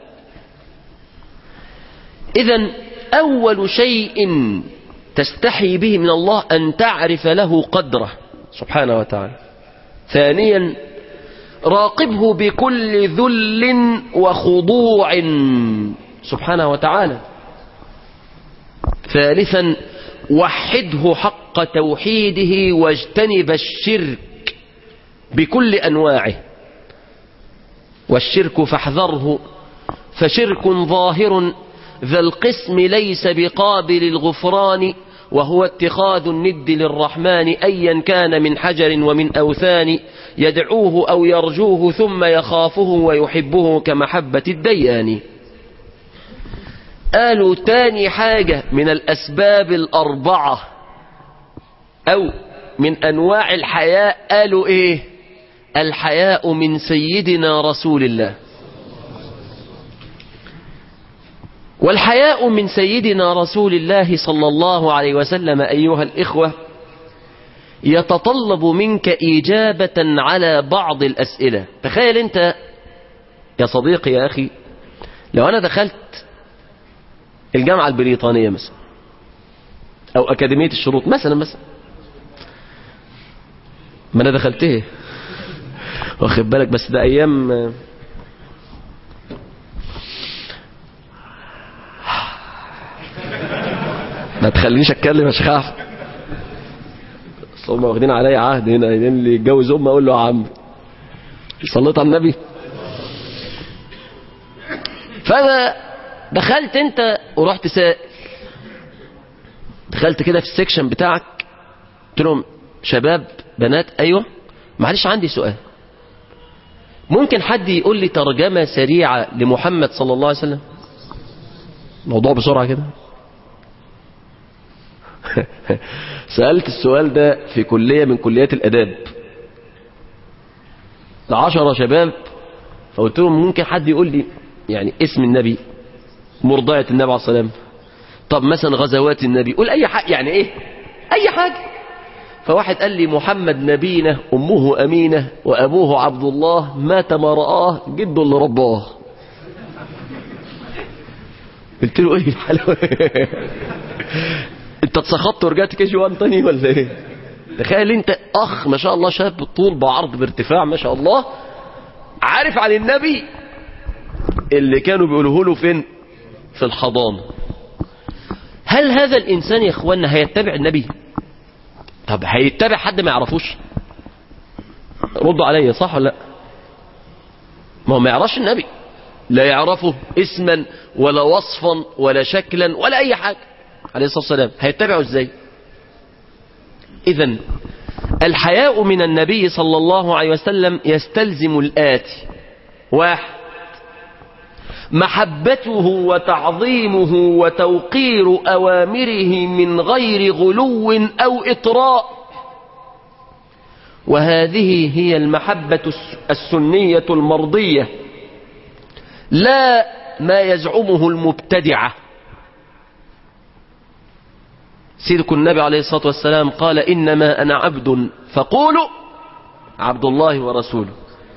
اذا اول شيء تستحي به من الله ان تعرف له قدره سبحانه وتعالى ثانيا راقبه بكل ذل وخضوع سبحانه وتعالى ثالثا وحده حق توحيده واجتنب الشرك بكل انواعه والشرك فاحذره فشرك ظاهر ذا القسم ليس بقابل الغفران وهو اتخاذ الند للرحمن ايا كان من حجر ومن اوثان يدعوه او يرجوه ثم يخافه ويحبه كمحبه الديان قالوا تاني حاجة من الأسباب الأربعة أو من أنواع الحياء قالوا إيه الحياء من سيدنا رسول الله والحياء من سيدنا رسول الله صلى الله عليه وسلم أيها الإخوة يتطلب منك إجابة على بعض الأسئلة تخيل أنت يا صديقي يا أخي لو أنا دخلت الجامعة البريطانية مثلا أو أكاديمية الشروط مثلا مثلا ما أنا دخلته واخد بالك بس ده أيام ما تخلينيش أتكلم يا شيخ أحمد أصل هم واخدين عليا عهد هنا اللي يتجوز أم أقول له يا عم صليت على النبي فأنا دخلت انت ورحت سائل دخلت كده في السكشن بتاعك قلت لهم شباب بنات ايوه معلش عندي سؤال ممكن حد يقول لي ترجمة سريعة لمحمد صلى الله عليه وسلم موضوع بسرعة كده سألت السؤال ده في كلية من كليات الأداب عشرة شباب فقلت لهم ممكن حد يقول لي يعني اسم النبي مرضعة النبي عليه الصلاة والسلام طب مثلا غزوات النبي قول أي حاجة يعني إيه أي حاجة فواحد قال لي محمد نبينا أمه أمينة وأبوه عبد الله مات ما رآه جده اللي رباه قلت له ايه الحلاوه انت اتسخطت ورجعت كي جي 1 تاني ولا ايه تخيل انت اخ ما شاء الله شاب بالطول بعرض بارتفاع ما شاء الله عارف عن النبي اللي كانوا بيقولوه له فين في الحضانة هل هذا الإنسان يا إخواننا هيتبع النبي طب هيتبع حد ما يعرفوش ردوا عليا صح ولا لا ما هو ما يعرفش النبي لا يعرفه اسما ولا وصفا ولا شكلا ولا أي حاجة عليه الصلاة والسلام هيتبعه ازاي إذا الحياء من النبي صلى الله عليه وسلم يستلزم الآتي واحد محبته وتعظيمه وتوقير أوامره من غير غلو أو إطراء وهذه هي المحبة السنية المرضية لا ما يزعمه المبتدعة سيدكم النبي عليه الصلاة والسلام قال إنما أنا عبد فقولوا عبد الله ورسوله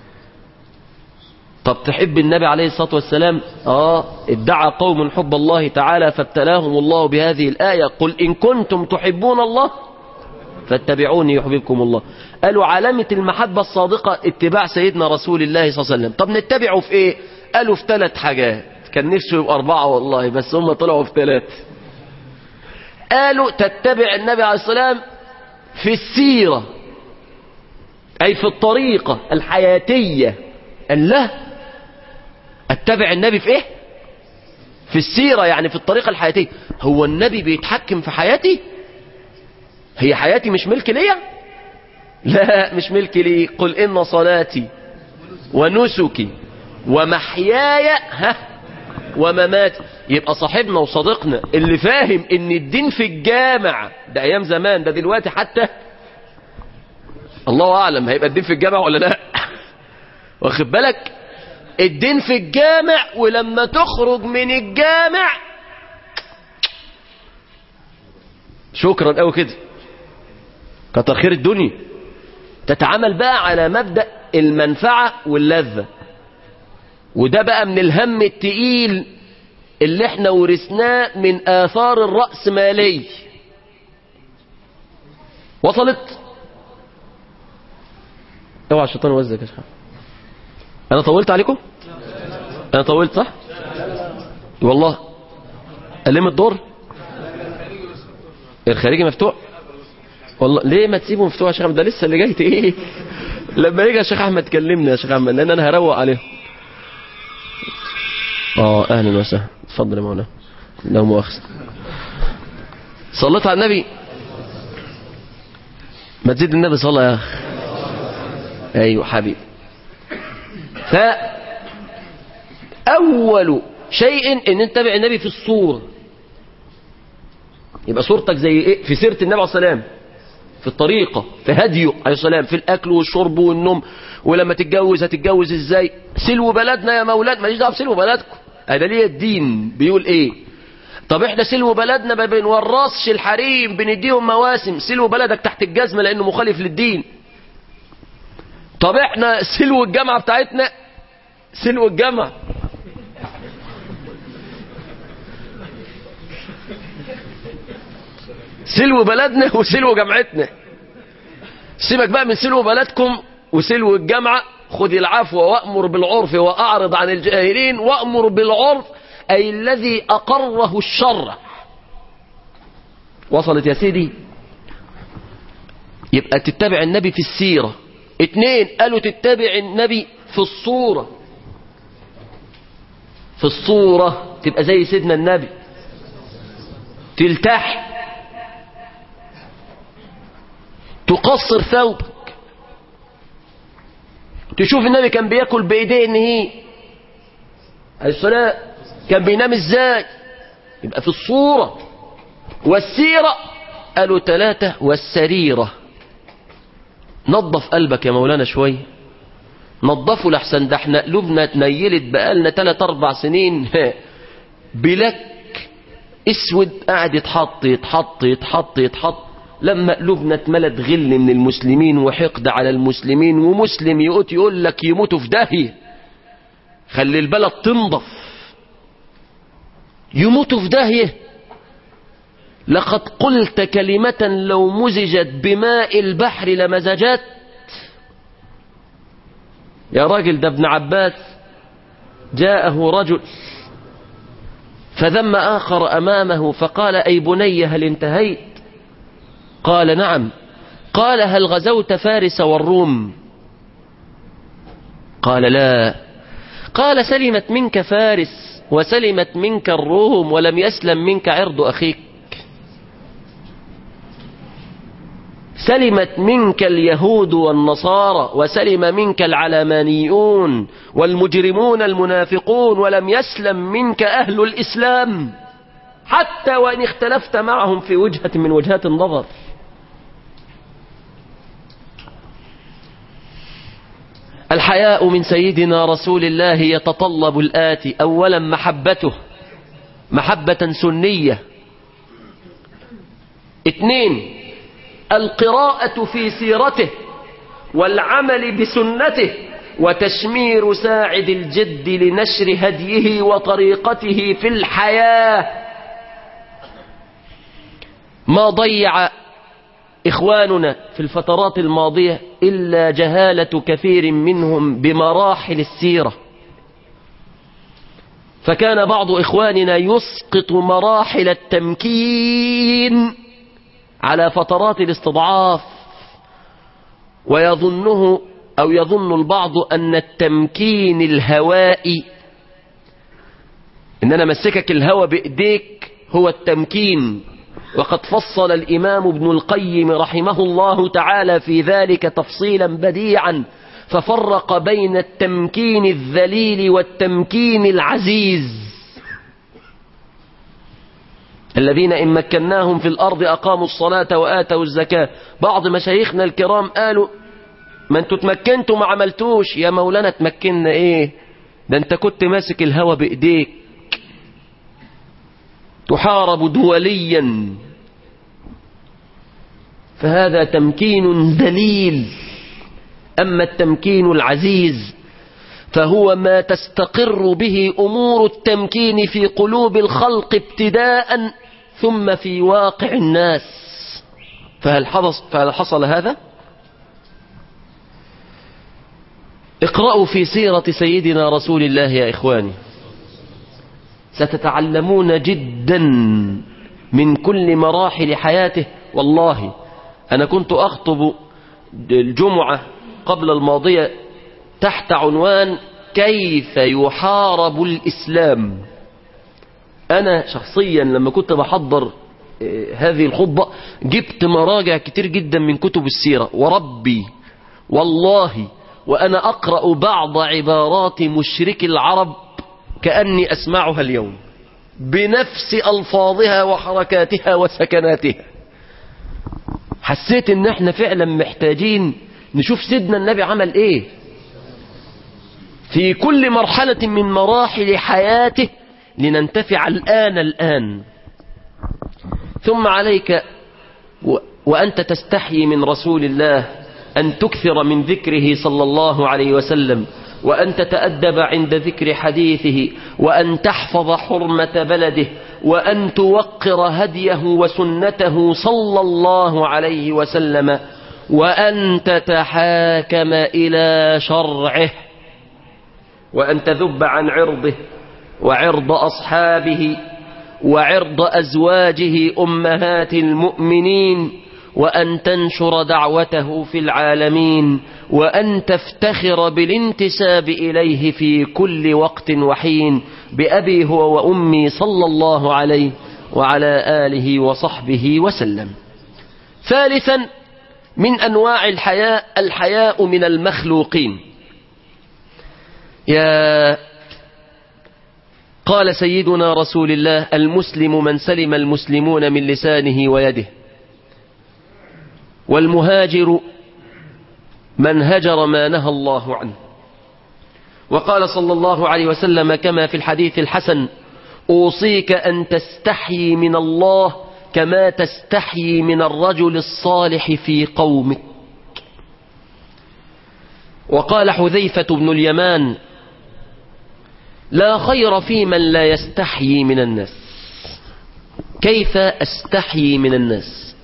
طب تحب النبي عليه الصلاة والسلام آه ادعى قوم حب الله تعالى فابتلاهم الله بهذه الآية قل إن كنتم تحبون الله فاتبعوني يحببكم الله قالوا علامة المحبة الصادقة اتباع سيدنا رسول الله صلى الله عليه وسلم طب نتبعه في ايه قالوا في ثلاث حاجات كان نفسه يبقى أربعة والله بس هم طلعوا في ثلاث قالوا تتبع النبي عليه السلام في السيرة أي في الطريقة الحياتية قال لا اتبع النبي في ايه في السيرة يعني في الطريقة الحياتية هو النبي بيتحكم في حياتي هي حياتي مش ملك ليا لا مش ملك لي قل إن صلاتي ونسكي ومحياي ها ومماتي يبقى صاحبنا وصديقنا اللي فاهم ان الدين في الجامع ده ايام زمان ده دلوقتي حتى الله اعلم هيبقى الدين في الجامع ولا لا واخد بالك الدين في الجامع ولما تخرج من الجامع شكرا قوي كده كتر خير الدنيا تتعامل بقى على مبدأ المنفعة واللذة وده بقى من الهم التقيل اللي احنا ورثناه من آثار الرأسمالي وصلت اوعى الشيطان يوزك يا شيخ انا طولت عليكم انا طولت صح والله ألم الدور الخارجي مفتوح والله ليه ما تسيبه مفتوح يا شيخ احمد ده لسه اللي جاي ايه لما يجي يا شيخ احمد كلمني يا شيخ احمد لان انا هروق عليه اه اهلا وسهلا اتفضل يا مولانا لا مؤاخذة صليت على النبي ما تزيد النبي صلى يا اخ ايوه حبيبي ف اول شيء ان نتبع النبي في الصورة يبقى صورتك زي ايه في سيرة النبي عليه الصلاة والسلام في الطريقة في هديه عليه السلام في الأكل والشرب والنوم ولما تتجوز هتتجوز ازاي سلو بلدنا يا مولاد ماليش دعوه بسلو بلدكم هذا ليه الدين بيقول ايه طب احنا سلو بلدنا ما بنورثش الحريم بنديهم مواسم سلو بلدك تحت الجزمة لانه مخالف للدين طب احنا سلو الجامعة بتاعتنا سلو الجامعة سلو بلدنا وسلو جامعتنا سيبك بقى من سلو بلدكم وسلو الجامعة خذ العفو وأمر بالعرف وأعرض عن الجاهلين وأمر بالعرف أي الذي أقره الشرع وصلت يا سيدي يبقى تتبع النبي في السيرة اتنين قالوا تتبع النبي في الصورة في الصورة تبقى زي سيدنا النبي تلتحي تقصر ثوبك تشوف النبي كان بياكل بايديه ان هي عليه الصلاة كان بينام ازاي يبقى في الصورة والسيرة قالوا ثلاثة والسريرة نظف قلبك يا مولانا شوي نظفه لحسن ده احنا قلوبنا اتنيلت بقالنا ثلاث اربع سنين بلك اسود قاعد يتحط يتحط يتحط يتحط لما قلوبنا اتملت غل من المسلمين وحقد على المسلمين ومسلم يقول يقول لك يموتوا في داهية خلي البلد تنضف يموتوا في داهية لقد قلت كلمة لو مزجت بماء البحر لمزجت يا راجل ده ابن عباس جاءه رجل فذم آخر أمامه فقال أي بني هل انتهيت قال نعم قال هل غزوت فارس والروم قال لا قال سلمت منك فارس وسلمت منك الروم ولم يسلم منك عرض أخيك سلمت منك اليهود والنصارى وسلم منك العلمانيون والمجرمون المنافقون ولم يسلم منك أهل الإسلام حتى وإن اختلفت معهم في وجهة من وجهات النظر الحياء من سيدنا رسول الله يتطلب الآتي أولا محبته محبة سنية اثنين القراءة في سيرته والعمل بسنته وتشمير ساعد الجد لنشر هديه وطريقته في الحياة ما ضيع إخواننا في الفترات الماضية إلا جهالة كثير منهم بمراحل السيرة فكان بعض إخواننا يسقط مراحل التمكين على فترات الاستضعاف ويظنه أو يظن البعض أن التمكين الهوائي إن أنا مسكك الهوى بإيديك هو التمكين وقد فصل الإمام ابن القيم رحمه الله تعالى في ذلك تفصيلا بديعا ففرق بين التمكين الذليل والتمكين العزيز الذين إن مكناهم في الأرض أقاموا الصلاة وآتوا الزكاة بعض مشايخنا الكرام قالوا ما انتوا تمكنتوا ما عملتوش يا مولانا تمكنا ايه ده انت كنت ماسك الهوى بايديك تحارب دوليا فهذا تمكين دليل أما التمكين العزيز فهو ما تستقر به أمور التمكين في قلوب الخلق ابتداء ثم في واقع الناس فهل حصل, فهل حصل هذا؟ اقرأوا في سيرة سيدنا رسول الله يا إخواني ستتعلمون جدا من كل مراحل حياته والله أنا كنت أخطب الجمعة قبل الماضية تحت عنوان كيف يحارب الإسلام أنا شخصيا لما كنت بحضر هذه الخطبة جبت مراجع كتير جدا من كتب السيرة وربي والله وأنا أقرأ بعض عبارات مشرك العرب كأني أسمعها اليوم بنفس ألفاظها وحركاتها وسكناتها حسيت ان احنا فعلا محتاجين نشوف سيدنا النبي عمل ايه في كل مرحلة من مراحل حياته لننتفع الآن الآن ثم عليك و... وأنت تستحيي من رسول الله أن تكثر من ذكره صلى الله عليه وسلم وأن تتأدب عند ذكر حديثه وأن تحفظ حرمة بلده وأن توقر هديه وسنته صلى الله عليه وسلم وأن تتحاكم إلى شرعه وأن تذب عن عرضه وعرض أصحابه وعرض أزواجه أمهات المؤمنين وأن تنشر دعوته في العالمين وأن تفتخر بالانتساب إليه في كل وقت وحين بأبي هو وأمي صلى الله عليه وعلى آله وصحبه وسلم ثالثا من أنواع الحياء الحياء من المخلوقين يا قال سيدنا رسول الله المسلم من سلم المسلمون من لسانه ويده والمهاجر من هجر ما نهى الله عنه وقال صلى الله عليه وسلم كما في الحديث الحسن أوصيك أن تستحيي من الله كما تستحيي من الرجل الصالح في قومك وقال حذيفة بن اليمان لا خير في من لا يستحيي من الناس كيف أستحيي من الناس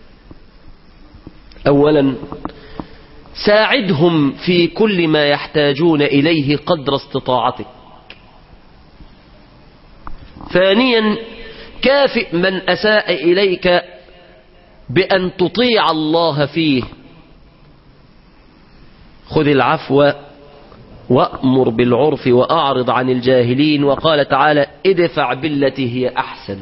أولا ساعدهم في كل ما يحتاجون إليه قدر استطاعتك ثانيا كافئ من أساء إليك بأن تطيع الله فيه خذ العفو وأمر بالعرف وأعرض عن الجاهلين وقال تعالى ادفع بالتي هي أحسن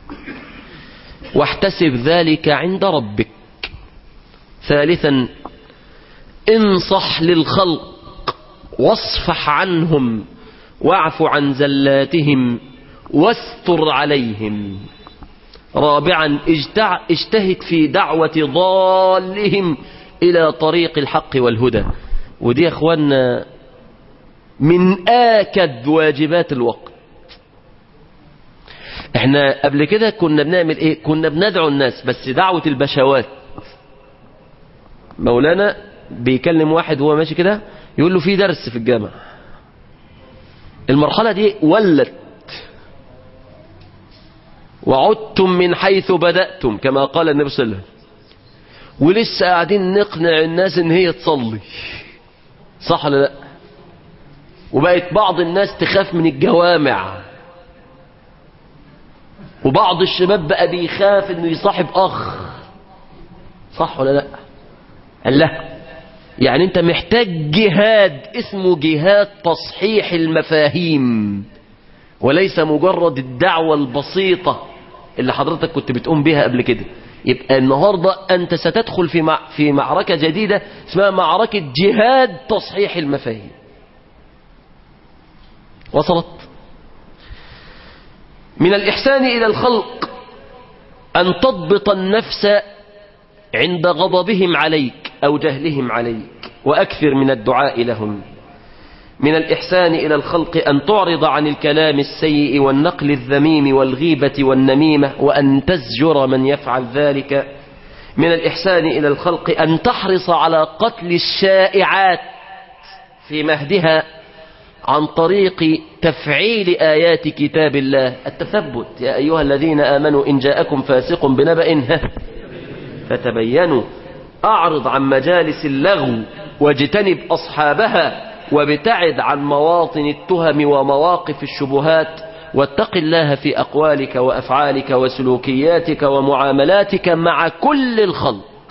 واحتسب ذلك عند ربك ثالثا انصح للخلق واصفح عنهم واعف عن زلاتهم واستر عليهم رابعا اجتهد في دعوة ضالهم إلى طريق الحق والهدى ودي يا اخوانا من آكد واجبات الوقت احنا قبل كده كنا بنعمل ايه كنا بندعو الناس بس دعوة البشوات مولانا بيكلم واحد وهو ماشي كده يقول له في درس في الجامعة المرحلة دي ولت وعدتم من حيث بدأتم كما قال النبي صلى الله عليه وسلم ولسه قاعدين نقنع الناس ان هي تصلي صح ولا لا وبقت بعض الناس تخاف من الجوامع وبعض الشباب بقى بيخاف انه يصاحب اخ صح ولا لا قال لا يعني انت محتاج جهاد اسمه جهاد تصحيح المفاهيم وليس مجرد الدعوة البسيطة اللي حضرتك كنت بتقوم بها قبل كده يبقى النهاردة أنت ستدخل في مع في معركة جديدة اسمها معركة جهاد تصحيح المفاهيم وصلت من الإحسان إلى الخلق أن تضبط النفس عند غضبهم عليك أو جهلهم عليك وأكثر من الدعاء لهم من الإحسان إلى الخلق أن تعرض عن الكلام السيء والنقل الذميم والغيبة والنميمة وأن تزجر من يفعل ذلك من الإحسان إلى الخلق أن تحرص على قتل الشائعات في مهدها عن طريق تفعيل آيات كتاب الله التثبت يا أيها الذين آمنوا إن جاءكم فاسق بنبأ فتبينوا أعرض عن مجالس اللغو واجتنب أصحابها وابتعد عن مواطن التهم ومواقف الشبهات واتق الله في أقوالك وأفعالك وسلوكياتك ومعاملاتك مع كل الخلق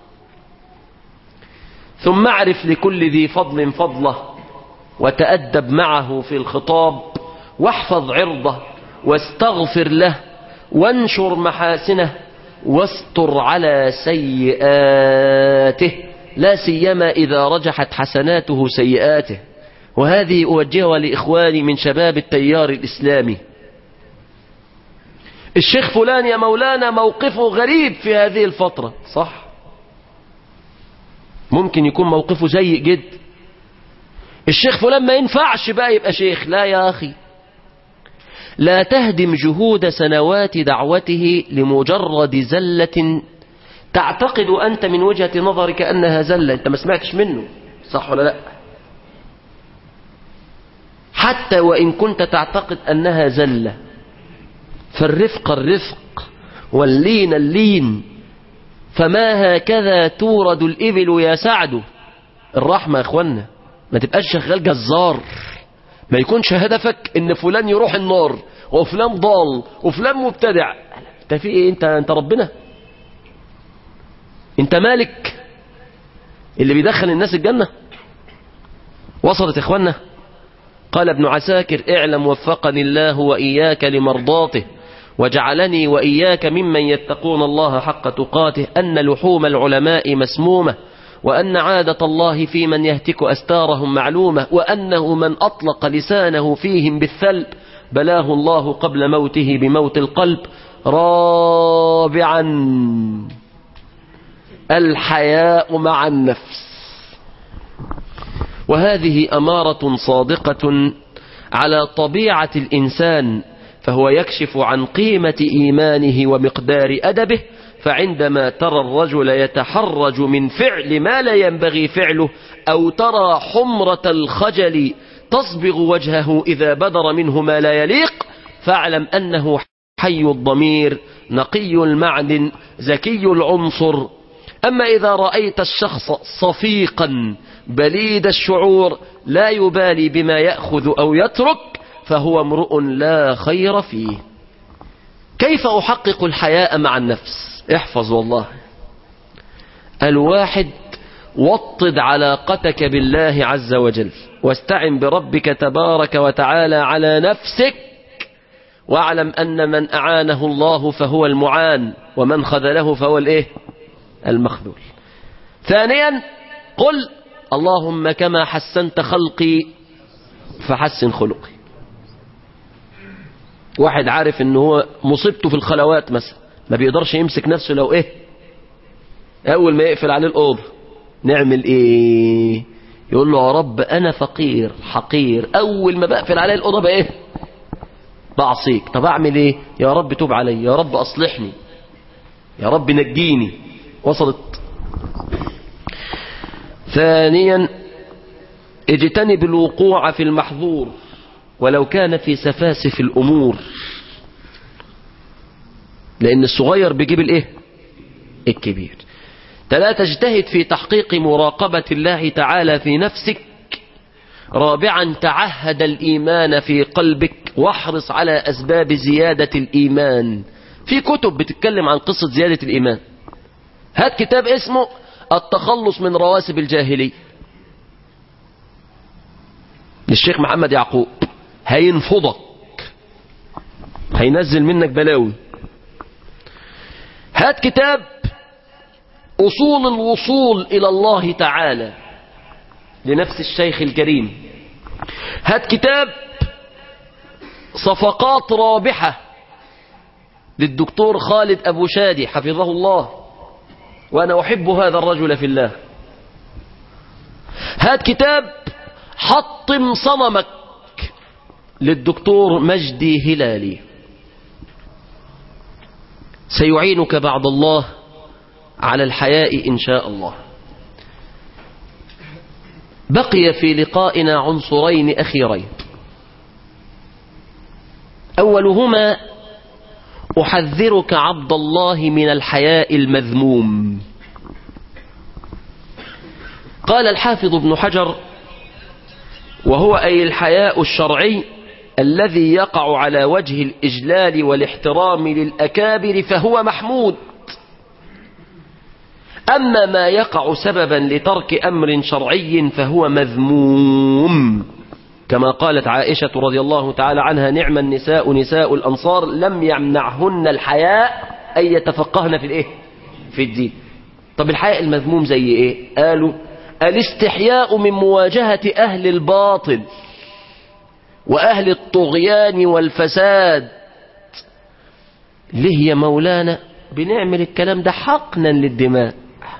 ثم اعرف لكل ذي فضل فضله وتأدب معه في الخطاب واحفظ عرضه واستغفر له وانشر محاسنه واستر على سيئاته لا سيما إذا رجحت حسناته سيئاته وهذه أوجهها لإخواني من شباب التيار الإسلامي الشيخ فلان يا مولانا موقفه غريب في هذه الفترة صح ممكن يكون موقفه سيء جدا الشيخ فلان ما ينفعش بقى يبقى شيخ لا يا أخي لا تهدم جهود سنوات دعوته لمجرد زلة تعتقد أنت من وجهة نظرك أنها زلة أنت ما سمعتش منه صح ولا لا حتى وإن كنت تعتقد أنها زلة فالرفق الرفق واللين اللين فما هكذا تورد الإبل يا سعد الرحمة يا أخوانا ما تبقاش شغال جزار ما يكونش هدفك ان فلان يروح النار وفلان ضال وفلان مبتدع انت في ايه انت انت ربنا انت مالك اللي بيدخل الناس الجنة وصلت اخوانا قال ابن عساكر اعلم وفقني الله وإياك لمرضاته وجعلني وإياك ممن يتقون الله حق تقاته أن لحوم العلماء مسمومة وأن عادة الله في من يهتك أستارهم معلومة وأنه من أطلق لسانه فيهم بالثلب بلاه الله قبل موته بموت القلب رابعا الحياء مع النفس وهذه أمارة صادقة على طبيعة الإنسان فهو يكشف عن قيمة إيمانه ومقدار أدبه فعندما ترى الرجل يتحرج من فعل ما لا ينبغي فعله أو ترى حمرة الخجل تصبغ وجهه إذا بدر منه ما لا يليق فاعلم أنه حي الضمير نقي المعدن زكي العنصر أما إذا رأيت الشخص صفيقا بليد الشعور لا يبالي بما يأخذ أو يترك فهو امرؤ لا خير فيه كيف أحقق الحياء مع النفس احفظ والله الواحد وطد علاقتك بالله عز وجل واستعن بربك تبارك وتعالى على نفسك واعلم أن من أعانه الله فهو المعان ومن خذله فهو الايه المخذول ثانيا قل اللهم كما حسنت خلقي فحسن خلقي واحد عارف ان هو مصيبته في الخلوات مثلا ما بيقدرش يمسك نفسه لو ايه اول ما يقفل عليه الاوضه نعمل ايه يقول له يا رب انا فقير حقير اول ما بقفل عليه الاوضه بقى ايه بعصيك طب اعمل ايه يا رب توب علي يا رب اصلحني يا رب نجيني وصلت ثانيا اجتنب الوقوع في المحظور ولو كان في سفاسف الامور لان الصغير بيجيب الايه الكبير ثلاثة اجتهد في تحقيق مراقبة الله تعالى في نفسك رابعا تعهد الإيمان في قلبك واحرص على أسباب زيادة الإيمان في كتب بتتكلم عن قصة زيادة الإيمان هات كتاب اسمه التخلص من رواسب الجاهلية للشيخ محمد يعقوب هينفضك هينزل منك بلاوي هات كتاب أصول الوصول إلى الله تعالى لنفس الشيخ الكريم هات كتاب صفقات رابحة للدكتور خالد أبو شادي حفظه الله وأنا أحب هذا الرجل في الله هات كتاب حطم صنمك للدكتور مجدي هلالي سيعينك بعد الله على الحياء إن شاء الله بقي في لقائنا عنصرين أخيرين أولهما أحذرك عبد الله من الحياء المذموم قال الحافظ ابن حجر وهو أي الحياء الشرعي الذي يقع على وجه الإجلال والاحترام للأكابر فهو محمود أما ما يقع سببا لترك أمر شرعي فهو مذموم كما قالت عائشة رضي الله تعالى عنها نعم النساء نساء الأنصار لم يمنعهن الحياء أن يتفقهن في الإيه؟ في الدين طب الحياء المذموم زي إيه قالوا الاستحياء من مواجهة أهل الباطل وأهل الطغيان والفساد ليه يا مولانا بنعمل الكلام ده حقنا للدماء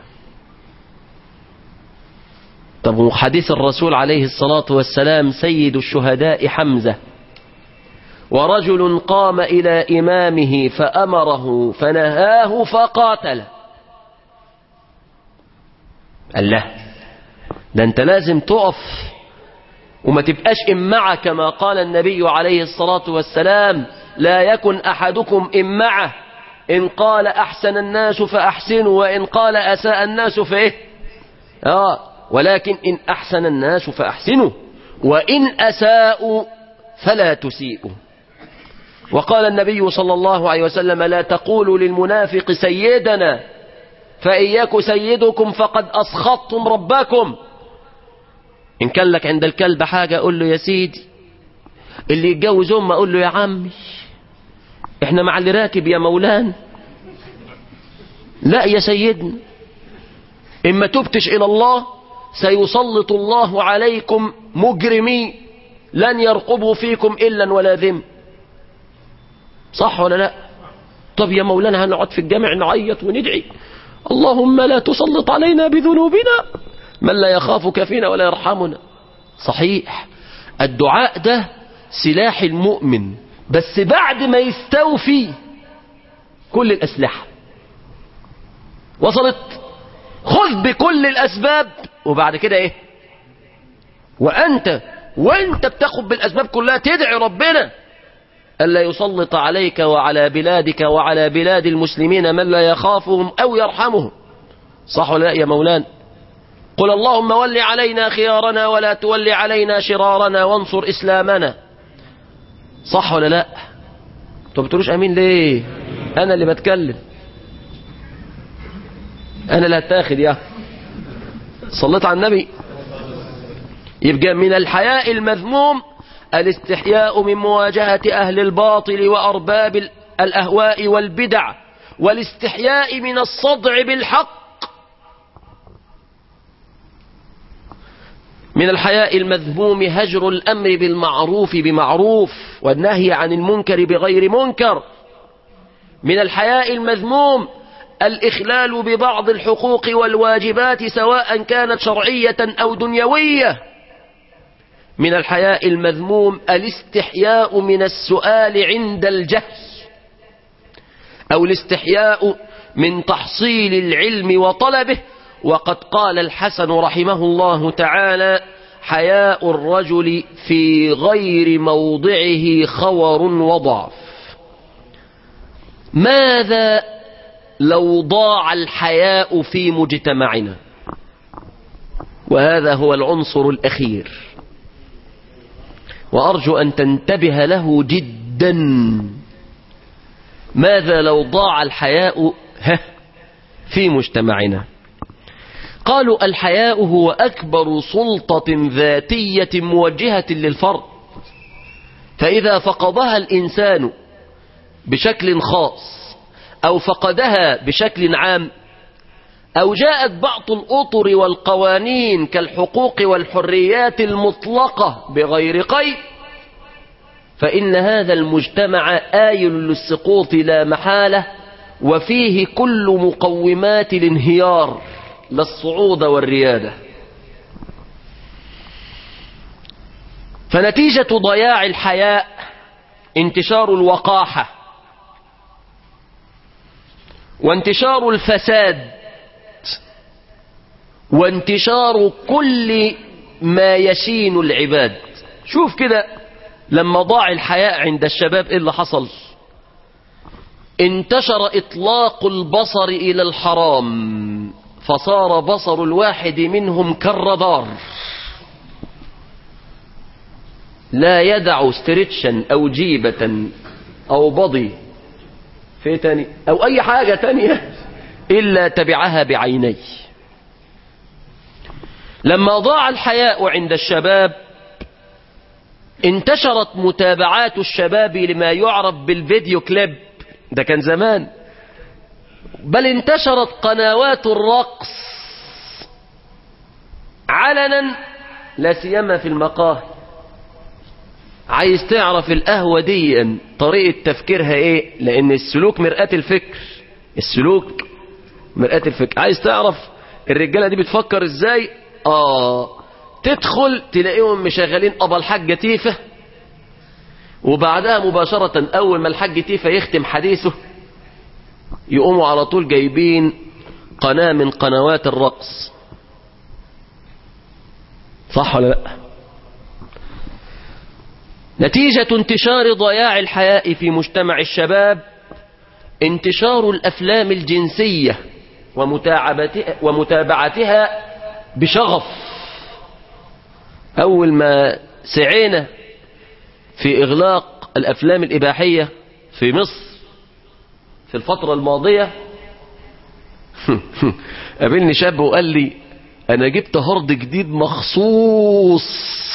طب حديث الرسول عليه الصلاة والسلام سيد الشهداء حمزة ورجل قام إلى إمامه فأمره فنهاه فقاتل قال له ده انت لازم تقف وما تبقاش إمعة كما قال النبي عليه الصلاة والسلام لا يكن أحدكم إمعة إن قال أحسن الناس فأحسنوا وإن قال أساء الناس فإيه آه ولكن إن أحسن الناس فأحسنوا وإن أساءوا فلا تسيئوا وقال النبي صلى الله عليه وسلم لا تقولوا للمنافق سيدنا فإن يك سيدكم فقد أسخطتم ربكم إن كان لك عند الكلب حاجة قول له يا سيدي اللي يتجوز أمه قول له يا عمي احنا مع اللي راكب يا مولان لا يا سيدنا إما تبتش إلى الله سيسلط الله عليكم مجرمين لن يرقبوا فيكم إلا ولا ذم صح ولا لا طب يا مولانا هنقعد في الجامع نعيط وندعي اللهم لا تسلط علينا بذنوبنا من لا يخافك فينا ولا يرحمنا صحيح الدعاء ده سلاح المؤمن بس بعد ما يستوفي كل الأسلحة وصلت خذ بكل الأسباب وبعد كده ايه وأنت وانت بتاخد بالأسباب كلها تدعي ربنا ألا يسلط عليك وعلى بلادك وعلى بلاد المسلمين من لا يخافهم أو يرحمهم صح ولا لا يا مولانا قل اللهم ول علينا خيارنا ولا تول علينا شرارنا وانصر إسلامنا صح ولا لا طب بتقولوش أمين ليه أنا اللي بتكلم أنا اللي هتاخد يا صليت على النبي يبقى من الحياء المذموم الاستحياء من مواجهة أهل الباطل وأرباب الأهواء والبدع والاستحياء من الصدع بالحق من الحياء المذموم هجر الأمر بالمعروف بمعروف والنهي عن المنكر بغير منكر من الحياء المذموم الإخلال ببعض الحقوق والواجبات سواء كانت شرعية أو دنيوية من الحياء المذموم الاستحياء من السؤال عند الجهل أو الاستحياء من تحصيل العلم وطلبه وقد قال الحسن رحمه الله تعالى حياء الرجل في غير موضعه خور وضعف ماذا لو ضاع الحياء في مجتمعنا وهذا هو العنصر الأخير وأرجو أن تنتبه له جدا ماذا لو ضاع الحياء في مجتمعنا قالوا الحياء هو أكبر سلطة ذاتية موجهة للفرد فإذا فقدها الإنسان بشكل خاص أو فقدها بشكل عام أو جاءت بعض الأطر والقوانين كالحقوق والحريات المطلقة بغير قيد فإن هذا المجتمع آيل للسقوط لا محالة وفيه كل مقومات الانهيار للصعود والريادة فنتيجة ضياع الحياء انتشار الوقاحة وانتشار الفساد وانتشار كل ما يشين العباد شوف كده لما ضاع الحياء عند الشباب ايه اللي حصل انتشر اطلاق البصر الى الحرام فصار بصر الواحد منهم كالردار لا يدع استرتشا او جيبة او بضي في تاني او اي حاجة تانية الا تبعها بعينيه لما ضاع الحياء عند الشباب انتشرت متابعات الشباب لما يعرف بالفيديو كليب ده كان زمان بل انتشرت قنوات الرقص علنا لا سيما في المقاهي عايز تعرف القهوة دي طريقة تفكيرها ايه لان السلوك مرآة الفكر السلوك مرآة الفكر عايز تعرف الرجالة دي بتفكر ازاي اه تدخل تلاقيهم مشغلين ابا الحاج تيفة وبعدها مباشرة اول ما الحاج تيفة يختم حديثه يقوموا على طول جايبين قناة من قنوات الرقص صح ولا لا نتيجة انتشار ضياع الحياء في مجتمع الشباب انتشار الأفلام الجنسية ومتابعتها, ومتابعتها بشغف أول ما سعينا في إغلاق الأفلام الإباحية في مصر في الفترة الماضية قابلني شاب وقال لي أنا جبت هارد جديد مخصوص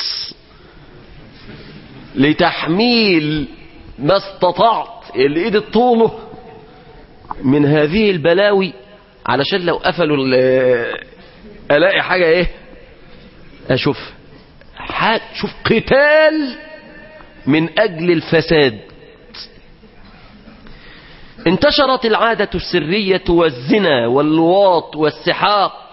لتحميل ما استطعت اللي ايدي طوله من هذه البلاوي علشان لو قفلوا الاقي حاجة ايه اشوف حاجة شوف قتال من اجل الفساد انتشرت العادة السرية والزنا واللواط والسحاق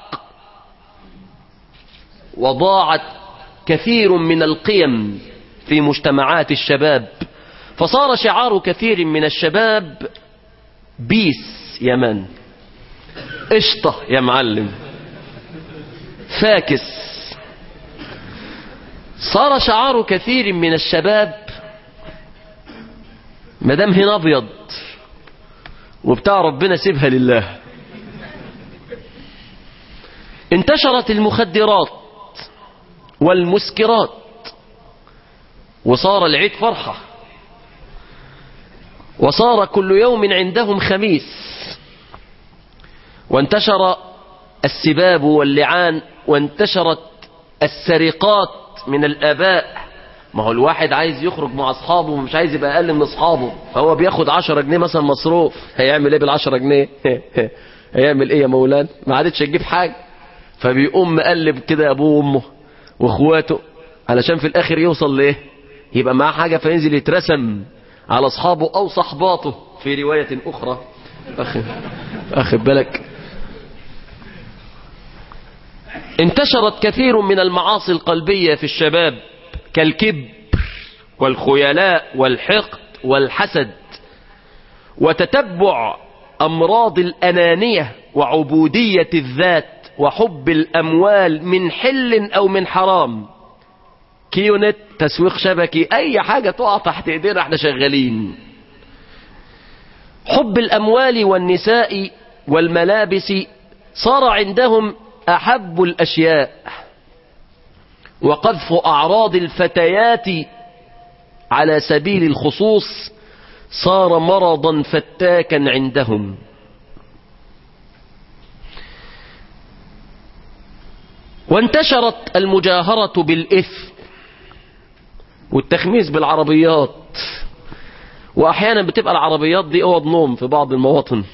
وضاعت كثير من القيم في مجتمعات الشباب فصار شعار كثير من الشباب بيس يا من قشطة يا معلم فاكس صار شعار كثير من الشباب مدام هنا ابيض وبتاع ربنا سيبها لله انتشرت المخدرات والمسكرات وصار العيد فرحة وصار كل يوم عندهم خميس وانتشر السباب واللعان وانتشرت السرقات من الآباء ما هو الواحد عايز يخرج مع أصحابه ومش عايز يبقى أقل من أصحابه فهو بياخد عشرة جنيه مثلا مصروف هيعمل إيه بالعشرة جنيه هيعمل إيه يا مولانا ما عادتش تجيب حاجة فبيقوم مقلب كده أبوه وأمه وأخواته علشان في الآخر يوصل لإيه يبقى معاه حاجة فينزل يترسم على أصحابه أو صحباته في رواية أخرى أخذ بالك انتشرت كثير من المعاصي القلبية في الشباب كالكبر والخيلاء والحقد والحسد وتتبع أمراض الأنانية وعبودية الذات وحب الأموال من حل أو من حرام كيونت تسويق شبكي أي حاجة تقع تحت إيدينا احنا شغالين حب الأموال والنساء والملابس صار عندهم أحب الأشياء وقذف أعراض الفتيات على سبيل الخصوص صار مرضا فتاكا عندهم وانتشرت المجاهرة بالإثم والتخميس بالعربيات وأحيانا بتبقى العربيات دي أوض نوم في بعض المواطن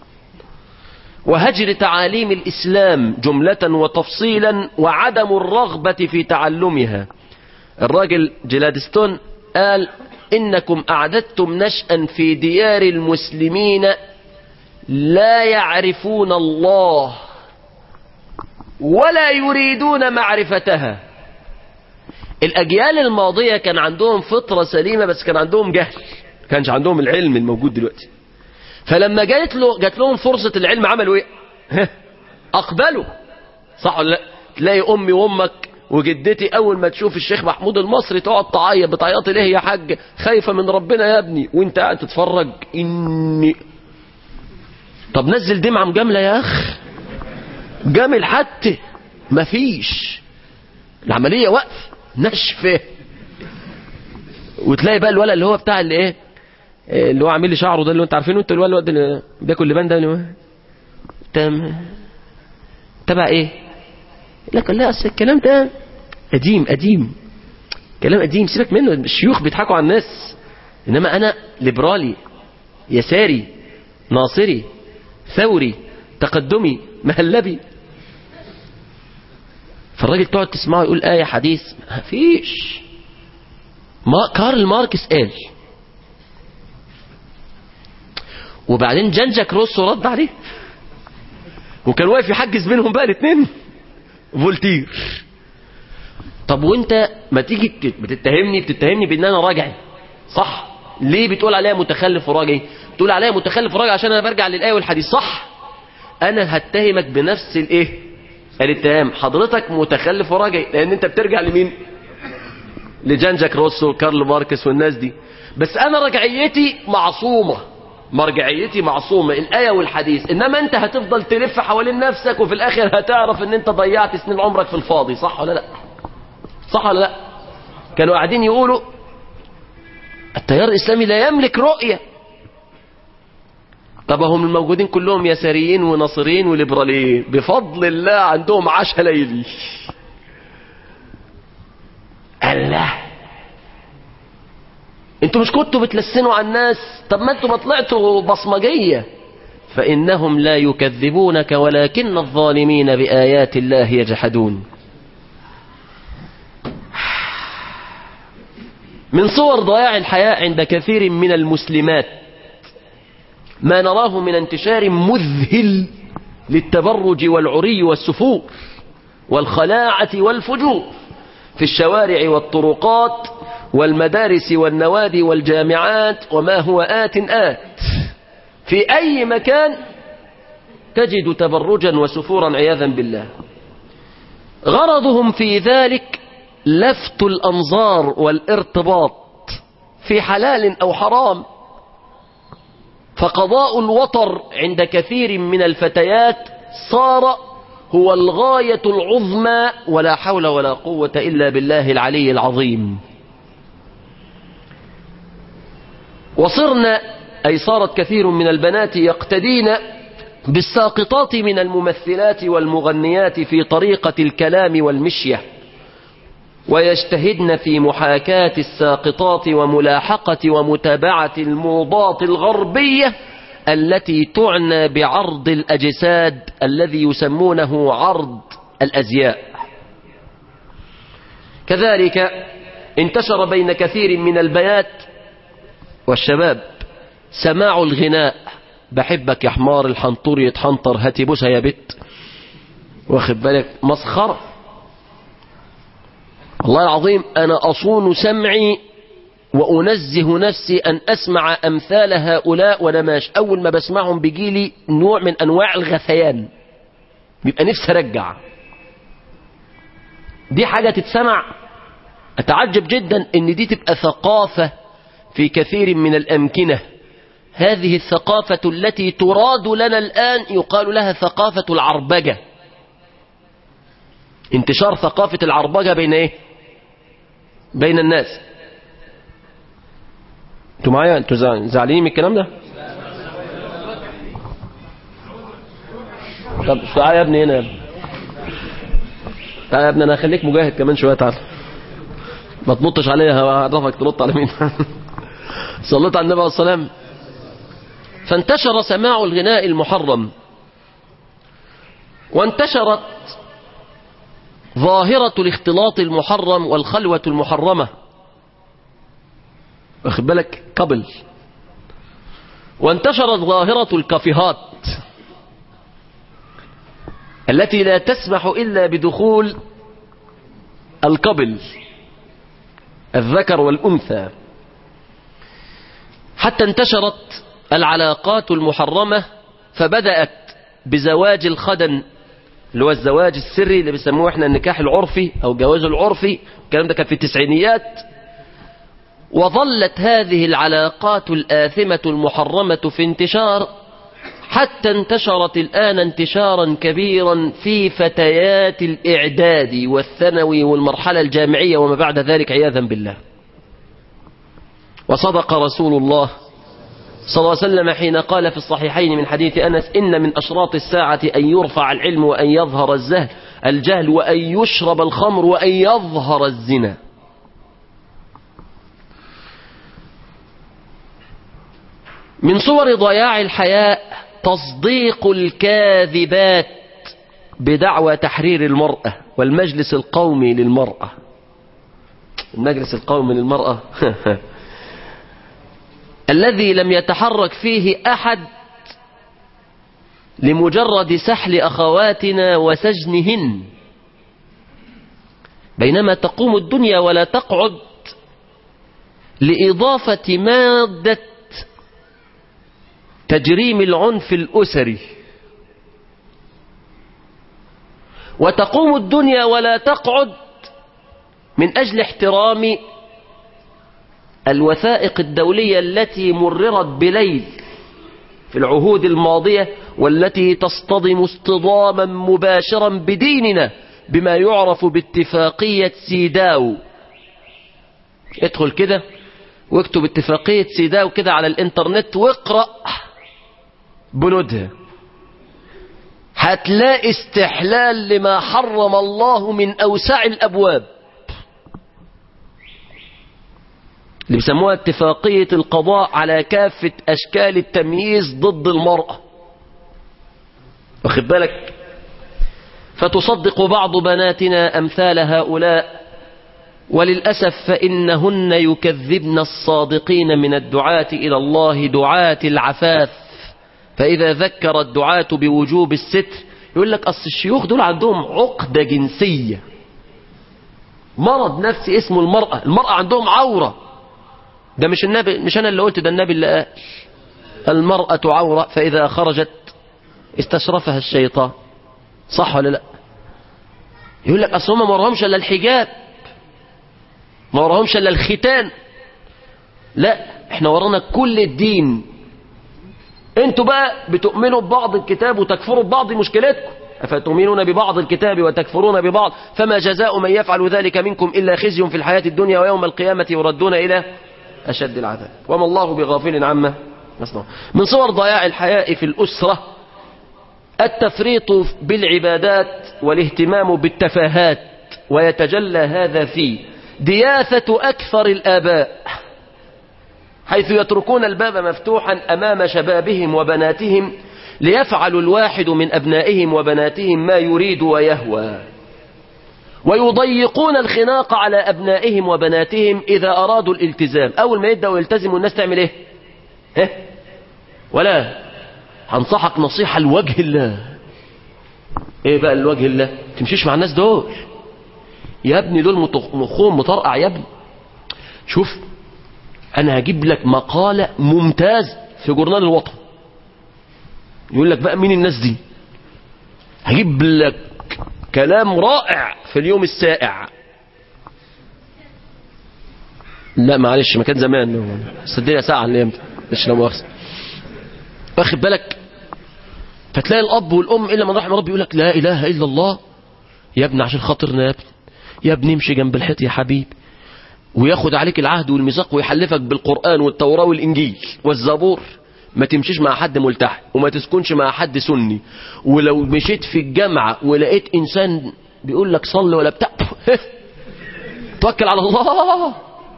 وهجر تعاليم الإسلام جملة وتفصيلا وعدم الرغبة في تعلمها الراجل جلادستون قال إنكم أعددتم نشأا في ديار المسلمين لا يعرفون الله ولا يريدون معرفتها الأجيال الماضية كان عندهم فطرة سليمة بس كان عندهم جهل كانش عندهم العلم الموجود دلوقتي فلما جات له جات لهم فرصة العلم عملوا ايه اقبلوا صح ولا لا تلاقي امي وامك وجدتي اول ما تشوف الشيخ محمود المصري تقعد تعيط بتعيطي ليه يا حاج خايفه من ربنا يا ابني وانت قاعد تتفرج اني طب نزل دمعه مجامله يا اخ جامل حتى مفيش العمليه وقف نشفه وتلاقي بقى الولد اللي هو بتاع اللي ايه اللي هو عامل لي شعره ده اللي انت عارفينه انت الولد اللي بياكل لبان ده اللي هو تم تبع ايه لك لا اصل الكلام ده قديم قديم كلام قديم سيبك منه الشيوخ بيضحكوا على الناس انما انا ليبرالي يساري ناصري ثوري تقدمي مهلبي فالراجل تقعد تسمعه يقول آية حديث ما فيش ما كارل ماركس قال وبعدين جان جاك روسو رد عليه وكان واقف يحجز بينهم بقى الاثنين فولتير طب وانت ما تيجي بتتهمني بتتهمني بان انا راجعي صح ليه بتقول عليا متخلف وراجعي تقول عليا متخلف وراجعي عشان انا برجع للايه والحديث صح انا هتهمك بنفس الايه الاتهام حضرتك متخلف وراجعي لان انت بترجع لمين لجان جاك روسو وكارل ماركس والناس دي بس انا رجعيتي معصومه مرجعيتي معصومة الآية والحديث إنما أنت هتفضل تلف حوالين نفسك وفي الآخر هتعرف إن أنت ضيعت سنين عمرك في الفاضي صح ولا لا صح ولا لا كانوا قاعدين يقولوا التيار الإسلامي لا يملك رؤية طب هم الموجودين كلهم يساريين وناصريين وليبراليين بفضل الله عندهم عشاء ليلي الله انتوا مش كنتوا بتلسنوا على الناس طب ما انتوا ما طلعتوا بصمجية فإنهم لا يكذبونك ولكن الظالمين بآيات الله يجحدون من صور ضياع الحياة عند كثير من المسلمات ما نراه من انتشار مذهل للتبرج والعري والسفور والخلاعة والفجور في الشوارع والطرقات والمدارس والنوادي والجامعات وما هو آت آت في أي مكان تجد تبرجا وسفورا عياذا بالله غرضهم في ذلك لفت الأنظار والارتباط في حلال أو حرام فقضاء الوطر عند كثير من الفتيات صار هو الغاية العظمى ولا حول ولا قوة إلا بالله العلي العظيم وصرنا أي صارت كثير من البنات يقتدين بالساقطات من الممثلات والمغنيات في طريقة الكلام والمشية ويجتهدن في محاكاة الساقطات وملاحقة ومتابعة الموضات الغربية التي تعنى بعرض الأجساد الذي يسمونه عرض الأزياء كذلك انتشر بين كثير من البيات والشباب سماع الغناء بحبك يا حمار الحنطور يتحنطر هاتي بوسها يا بت واخد بالك مسخرة والله العظيم أنا أصون سمعي وأنزه نفسي أن أسمع أمثال هؤلاء وأنا ماشي أول ما بسمعهم بيجيلي نوع من أنواع الغثيان بيبقى نفسي أرجع دي حاجة تتسمع أتعجب جدا أن دي تبقى ثقافة في كثير من الأمكنة هذه الثقافة التي تراد لنا الآن يقال لها ثقافة العربجة انتشار ثقافة العربجة بين ايه بين الناس انتوا معايا انتوا زعلانين من الكلام ده طب تعالى يا ابني هنا يا ابني تعالى يا ابني انا هخليك مجاهد كمان شويه تعالى ما تنطش عليا هعرفك تنط على مين صليت على النبي عليه الصلاه والسلام فانتشر سماع الغناء المحرم وانتشرت ظاهرة الاختلاط المحرم والخلوة المحرمة واخد بالك قبل وانتشرت ظاهرة الكافيهات التي لا تسمح إلا بدخول القبل الذكر والأنثى حتى انتشرت العلاقات المحرمة فبدأت بزواج الخدن اللي هو الزواج السري اللي بيسموه احنا النكاح العرفي او الجواز العرفي الكلام ده كان في التسعينيات وظلت هذه العلاقات الآثمة المحرمة في انتشار حتى انتشرت الآن انتشارا كبيرا في فتيات الإعداد والثانوي والمرحلة الجامعية وما بعد ذلك عياذا بالله وصدق رسول الله صلى الله عليه وسلم حين قال في الصحيحين من حديث أنس إن من أشراط الساعة أن يرفع العلم وأن يظهر الزهل الجهل وأن يشرب الخمر وأن يظهر الزنا من صور ضياع الحياء تصديق الكاذبات بدعوى تحرير المرأة والمجلس القومي للمرأة المجلس القومي للمرأة الذي لم يتحرك فيه أحد لمجرد سحل أخواتنا وسجنهن بينما تقوم الدنيا ولا تقعد لإضافة مادة تجريم العنف الأسري وتقوم الدنيا ولا تقعد من أجل احترام الوثائق الدولية التي مررت بليل في العهود الماضية والتي تصطدم اصطداما مباشرا بديننا بما يعرف باتفاقية سيداو ادخل كده واكتب اتفاقية سيداو كده على الانترنت واقرأ بنودها هتلاقي استحلال لما حرم الله من أوسع الأبواب اللي بيسموها اتفاقية القضاء على كافة أشكال التمييز ضد المرأة واخد بالك فتصدق بعض بناتنا أمثال هؤلاء وللأسف فإنهن يكذبن الصادقين من الدعاة إلى الله دعاة العفاف فإذا ذكر الدعاة بوجوب الستر يقول لك أصل الشيوخ دول عندهم عقدة جنسية مرض نفسي اسمه المرأة المرأة عندهم عورة ده مش النبي مش أنا اللي قلت ده النبي اللي قال المرأة عورة فإذا خرجت استشرفها الشيطان صح ولا لا يقول لك أصل هم ما وراهمش إلا الحجاب ما وراهمش إلا الختان لا احنا ورانا كل الدين انتوا بقى بتؤمنوا ببعض الكتاب وتكفروا ببعض مشكلتكم أفتؤمنون ببعض الكتاب وتكفرون ببعض فما جزاء من يفعل ذلك منكم إلا خزي في الحياة الدنيا ويوم القيامة يردون إلى أشد العذاب وما الله بغافل عما يصنع من صور ضياع الحياء في الأسرة التفريط بالعبادات والاهتمام بالتفاهات ويتجلى هذا في دياثة أكثر الآباء حيث يتركون الباب مفتوحا أمام شبابهم وبناتهم ليفعل الواحد من أبنائهم وبناتهم ما يريد ويهوى ويضيقون الخناق على أبنائهم وبناتهم إذا أرادوا الالتزام أول ما يبدأوا يلتزموا الناس تعمل إيه ها؟ ولا هنصحك نصيحة لوجه الله إيه بقى الوجه الله تمشيش مع الناس دول يا ابني دول مط- مخهم مطرقع يا ابني شوف انا هجيب لك مقالة ممتاز في جورنال الوطن يقول لك بقى مين الناس دي هجيب لك كلام رائع في اليوم السائع لا معلش ما كان زمان بس الدنيا ساعة اللي امتى مش لا مؤاخذة واخد بالك فتلاقي الاب والام الا من رحم ربي يقول لك لا اله الا الله يا ابني عشان خاطرنا يا ابني يا ابني امشي جنب الحيط يا حبيبي وياخد عليك العهد والميثاق ويحلفك بالقرآن والتوراة والإنجيل والزبور ما تمشيش مع حد ملتحي وما تسكنش مع حد سني ولو مشيت في الجامعة ولقيت إنسان بيقول لك صل ولا بتاع توكل على الله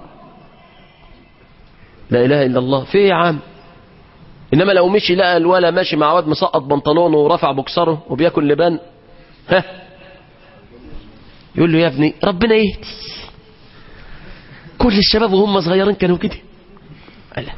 لا إله إلا الله في إيه يا عم إنما لو مشي لقى الولا ماشي مع واد مسقط بنطلونه ورفع بوكسره وبياكل لبان ها يقول له يا ابني ربنا يهدي كل الشباب وهم صغيرين كانوا كده ألا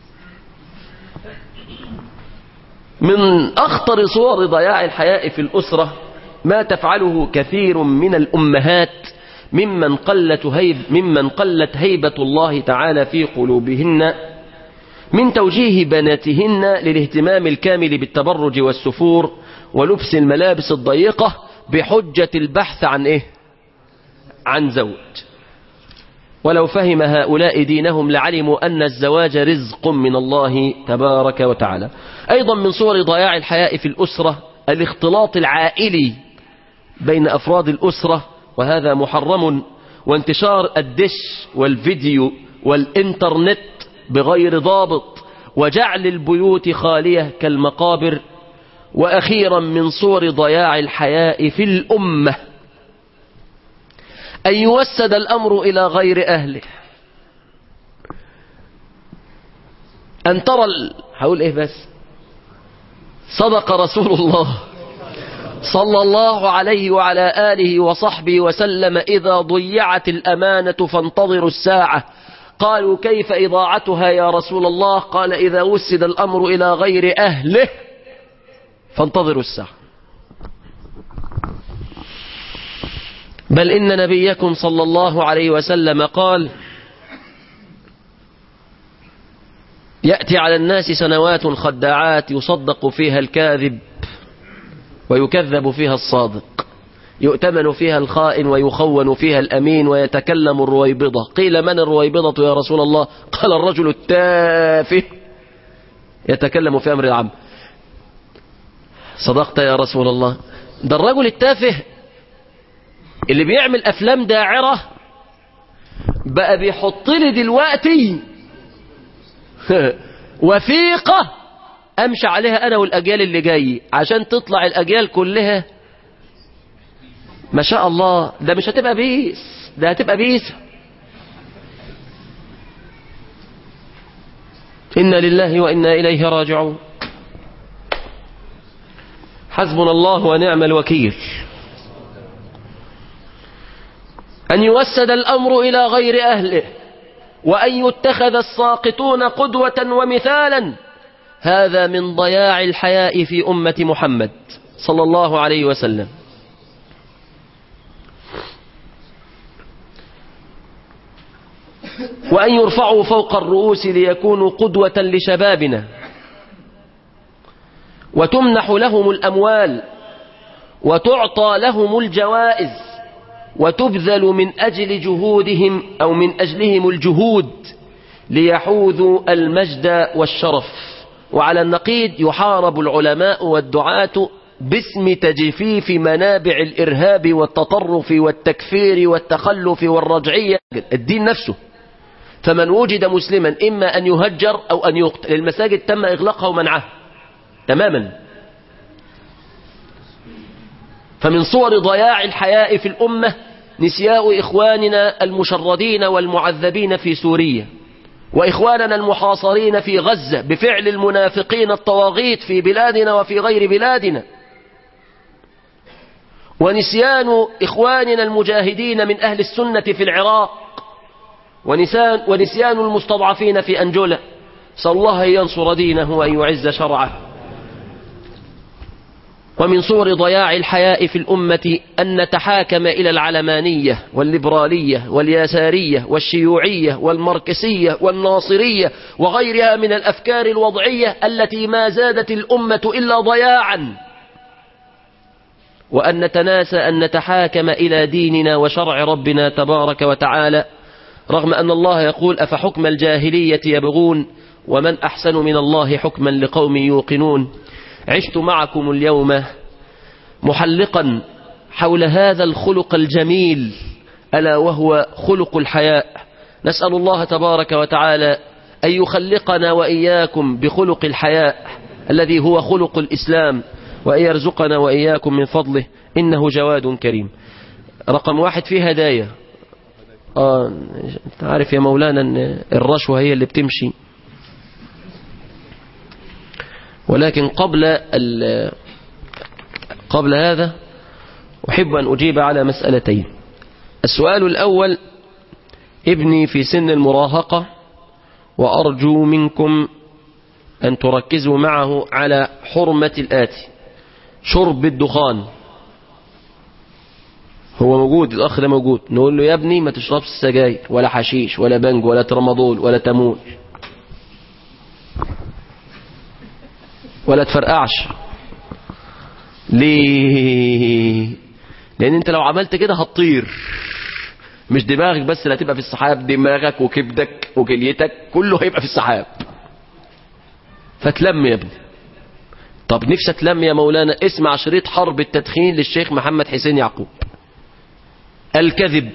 من أخطر صور ضياع الحياء في الأسرة ما تفعله كثير من الأمهات ممن قلت هيب ممن قلت هيبة الله تعالى في قلوبهن من توجيه بناتهن للاهتمام الكامل بالتبرج والسفور ولبس الملابس الضيقة بحجة البحث عن إيه؟ عن زوج ولو فهم هؤلاء دينهم لعلموا أن الزواج رزق من الله تبارك وتعالى أيضا من صور ضياع الحياء في الأسرة الاختلاط العائلي بين أفراد الأسرة وهذا محرم وانتشار الدش والفيديو والإنترنت بغير ضابط وجعل البيوت خالية كالمقابر وأخيرا من صور ضياع الحياء في الأمة أن يوسد الأمر إلى غير أهله أن ترى ال... هقول إيه بس صدق رسول الله صلى الله عليه وعلى آله وصحبه وسلم إذا ضيعت الأمانة فانتظروا الساعة قالوا كيف إضاعتها يا رسول الله قال إذا وسد الأمر إلى غير أهله فانتظروا الساعة بل إن نبيكم صلى الله عليه وسلم قال يأتي على الناس سنوات خداعات يصدق فيها الكاذب ويكذب فيها الصادق يؤتمن فيها الخائن ويخون فيها الأمين ويتكلم الرويبضة قيل من الرويبضة يا رسول الله قال الرجل التافه يتكلم في أمر العام صدقت يا رسول الله ده الرجل التافه اللي بيعمل أفلام داعرة بقى بيحط لي دلوقتي وثيقة أمشي عليها أنا والأجيال اللي جاي عشان تطلع الأجيال كلها ما شاء الله ده مش هتبقى بيس ده هتبقى بيس إنا لله وإنا إليه راجعون حسبنا الله ونعم الوكيل أن يوسد الأمر إلى غير أهله وأن يتخذ الساقطون قدوة ومثالا هذا من ضياع الحياء في أمة محمد صلى الله عليه وسلم وأن يرفعوا فوق الرؤوس ليكونوا قدوة لشبابنا وتمنح لهم الأموال وتعطى لهم الجوائز وتبذل من أجل جهودهم أو من أجلهم الجهود ليحوذوا المجد والشرف وعلى النقيض يحارب العلماء والدعاة باسم تجفيف منابع الإرهاب والتطرف والتكفير والتخلف والرجعية الدين نفسه فمن وجد مسلما إما أن يهجر أو أن يقتل المساجد تم إغلاقها ومنعها تماما فمن صور ضياع الحياء في الأمة نسياء إخواننا المشردين والمعذبين في سوريا وإخواننا المحاصرين في غزة بفعل المنافقين الطواغيت في بلادنا وفي غير بلادنا ونسيان إخواننا المجاهدين من أهل السنة في العراق ونسيان, ونسيان المستضعفين في أنجولا صلى الله أن ينصر دينه وأن يعز شرعه ومن صور ضياع الحياء في الأمة أن نتحاكم إلى العلمانية والليبرالية واليسارية والشيوعية والماركسية والناصرية وغيرها من الأفكار الوضعية التي ما زادت الأمة إلا ضياعا وأن نتناسى أن نتحاكم إلى ديننا وشرع ربنا تبارك وتعالى رغم أن الله يقول أفحكم الجاهلية يبغون ومن أحسن من الله حكما لقوم يوقنون عشت معكم اليوم محلقا حول هذا الخلق الجميل ألا وهو خلق الحياء نسأل الله تبارك وتعالى أن يخلقنا وإياكم بخلق الحياء الذي هو خلق الإسلام وأن يرزقنا وإياكم من فضله إنه جواد كريم رقم واحد في هدايا آه انت عارف يا مولانا ان الرشوة هي اللي بتمشي ولكن قبل قبل هذا أحب أن أجيب على مسألتين السؤال الأول ابني في سن المراهقة وأرجو منكم أن تركزوا معه على حرمة الآتي شرب الدخان هو موجود الأخ ده موجود نقول له يا ابني ما تشربش السجاير ولا حشيش ولا بنج ولا ترمضول ولا تمول ولا تفرقعش ليه لان انت لو عملت كده هتطير مش دماغك بس اللي هتبقى في السحاب دماغك وكبدك وكليتك كله هيبقى في السحاب فتلم يا ابني طب نفسك تلم يا مولانا اسمع شريط حرب التدخين للشيخ محمد حسين يعقوب الكذب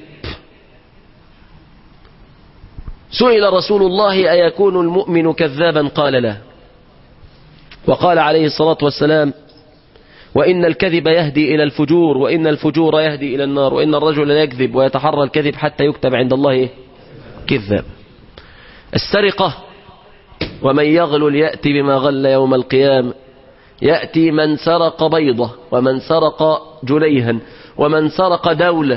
سئل رسول الله أيكون المؤمن كذابا قال لا وقال عليه الصلاة والسلام وإن الكذب يهدي إلى الفجور وإن الفجور يهدي إلى النار وإن الرجل يكذب ويتحرى الكذب حتى يكتب عند الله كذاب السرقة ومن يغلل يأتي بما غل يوم القيامة يأتي من سرق بيضة ومن سرق جليها ومن سرق دولة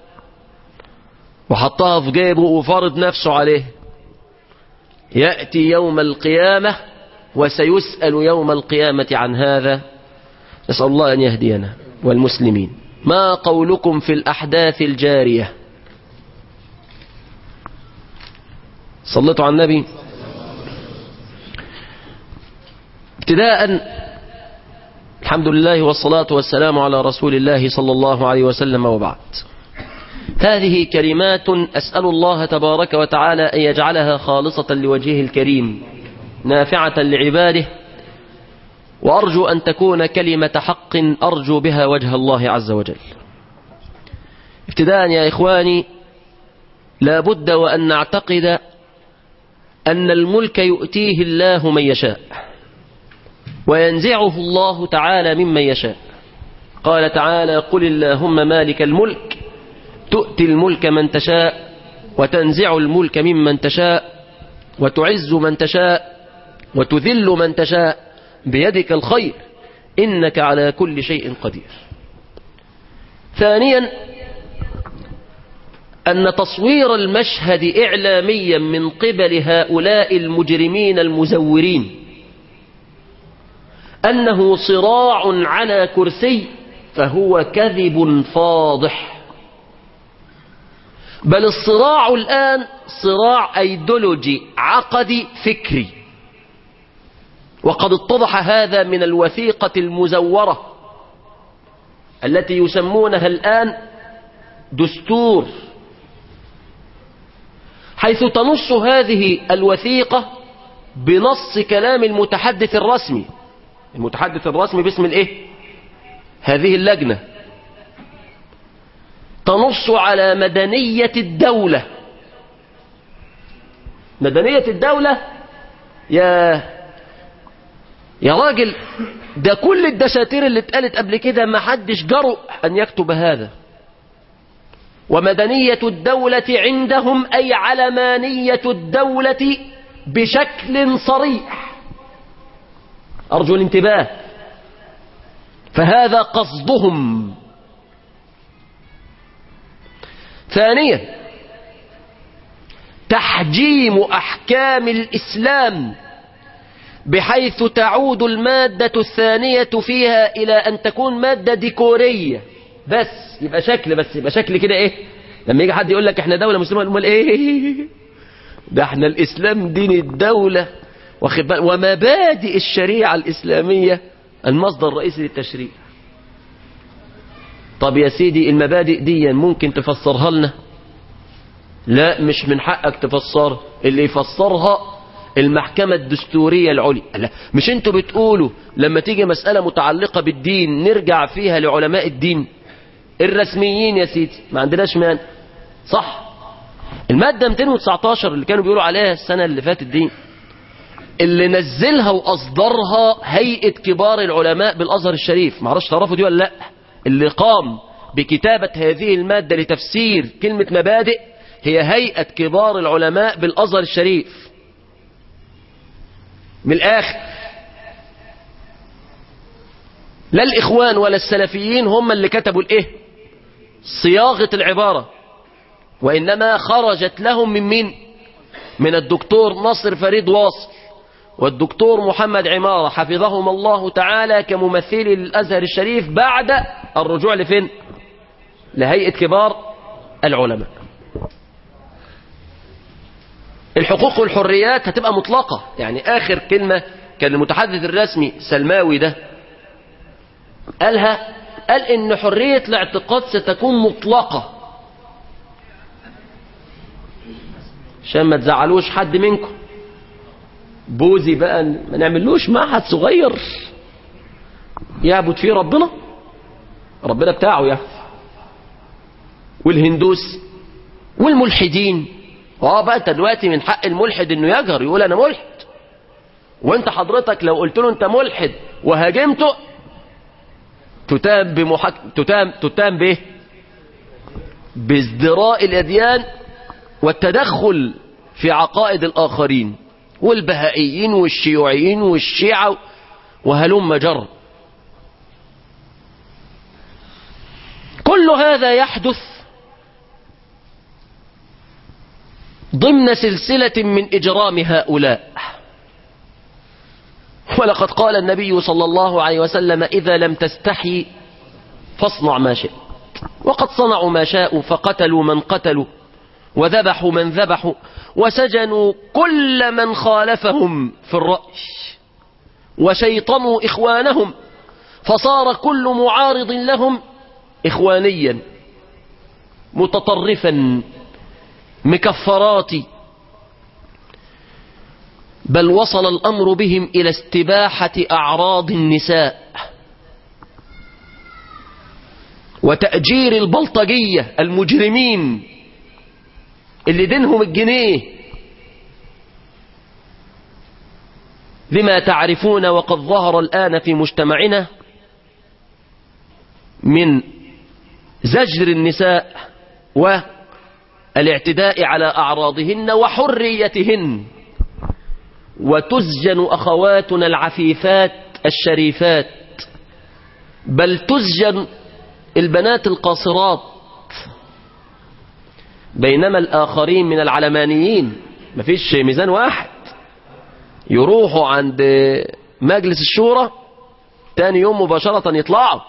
وحطها في جيبه وفرض نفسه عليه يأتي يوم القيامة وسيسأل يوم القيامة عن هذا نسأل الله أن يهدينا والمسلمين ما قولكم في الأحداث الجارية صلتوا على النبي ابتداء الحمد لله والصلاة والسلام على رسول الله صلى الله عليه وسلم وبعد هذه كلمات أسأل الله تبارك وتعالى أن يجعلها خالصة لوجهه الكريم نافعة لعباده وأرجو أن تكون كلمة حق أرجو بها وجه الله عز وجل ابتداء يا إخواني لا بد وأن نعتقد أن الملك يؤتيه الله من يشاء وينزعه الله تعالى ممن يشاء قال تعالى قل اللهم مالك الملك تؤتي الملك من تشاء وتنزع الملك ممن تشاء وتعز من تشاء وتذل من تشاء بيدك الخير إنك على كل شيء قدير ثانيا أن تصوير المشهد إعلاميا من قبل هؤلاء المجرمين المزورين أنه صراع على كرسي فهو كذب فاضح بل الصراع الآن صراع أيديولوجي عقدي فكري وقد اتضح هذا من الوثيقة المزورة التي يسمونها الآن دستور حيث تنص هذه الوثيقة بنص كلام المتحدث الرسمي المتحدث الرسمي باسم الايه هذه اللجنة تنص على مدنية الدولة مدنية الدولة يا يا راجل ده كل الدساتير اللي اتقالت قبل كده ما حدش جرؤ أن يكتب هذا ومدنية الدولة عندهم أي علمانية الدولة بشكل صريح أرجو الانتباه فهذا قصدهم ثانيا تحجيم أحكام الإسلام بحيث تعود المادة الثانية فيها إلى أن تكون مادة ديكورية بس يبقى شكل بس يبقى شكل كده إيه لما يجي حد يقول لك إحنا دولة مسلمة نقول إيه ده إحنا الإسلام دين الدولة واخد بالك ومبادئ الشريعة الإسلامية المصدر الرئيسي للتشريع طب يا سيدي المبادئ دي ممكن تفسرها لنا لا مش من حقك تفسرها اللي يفسرها المحكمة الدستورية العليا لا مش انتوا بتقولوا لما تيجي مسألة متعلقة بالدين نرجع فيها لعلماء الدين الرسميين يا سيدي ما عندناش مان صح المادة 219 اللي كانوا بيقولوا عليها السنة اللي فاتت دي اللي نزلها واصدرها هيئة كبار العلماء بالازهر الشريف معرفش تعرفوا دي ولا لا اللي قام بكتابة هذه المادة لتفسير كلمة مبادئ هي هيئة كبار العلماء بالازهر الشريف من الاخر لا الاخوان ولا السلفيين هم اللي كتبوا الايه صياغة العبارة وانما خرجت لهم من مين من الدكتور نصر فريد واصل والدكتور محمد عمارة حفظهم الله تعالى كممثلي للأزهر الشريف بعد الرجوع لفين لهيئة كبار العلماء الحقوق والحريات هتبقى مطلقة يعني آخر كلمة كان المتحدث الرسمي سلماوي ده قالها قال إن حرية الاعتقاد ستكون مطلقة عشان ما تزعلوش حد منكم بوزي بقى ما نعملوش معهد صغير يعبد فيه ربنا ربنا بتاعه يعني والهندوس والملحدين اه بقى انت دلوقتي من حق الملحد انه يجهر يقول انا ملحد وانت حضرتك لو قلت له انت ملحد وهاجمته تتام بمحك... تتام تتام بايه بازدراء الاديان والتدخل في عقائد الاخرين والبهائيين والشيوعيين والشيعة وهلم جر كل هذا يحدث ضمن سلسلة من إجرام هؤلاء ولقد قال النبي صلى الله عليه وسلم إذا لم تستحي فاصنع ما شئت وقد صنعوا ما شاءوا فقتلوا من قتلوا وذبحوا من ذبحوا وسجنوا كل من خالفهم في الرأي وشيطنوا إخوانهم فصار كل معارض لهم إخوانيا متطرفا مكفرات بل وصل الأمر بهم إلى استباحة أعراض النساء وتأجير البلطجية المجرمين اللي دينهم الجنيه لما تعرفون وقد ظهر الآن في مجتمعنا من زجر النساء والاعتداء على أعراضهن وحريتهن وتسجن أخواتنا العفيفات الشريفات بل تسجن البنات القاصرات بينما الآخرين من العلمانيين مفيش ميزان واحد يروحوا عند مجلس الشورى تاني يوم مباشرة يطلعوا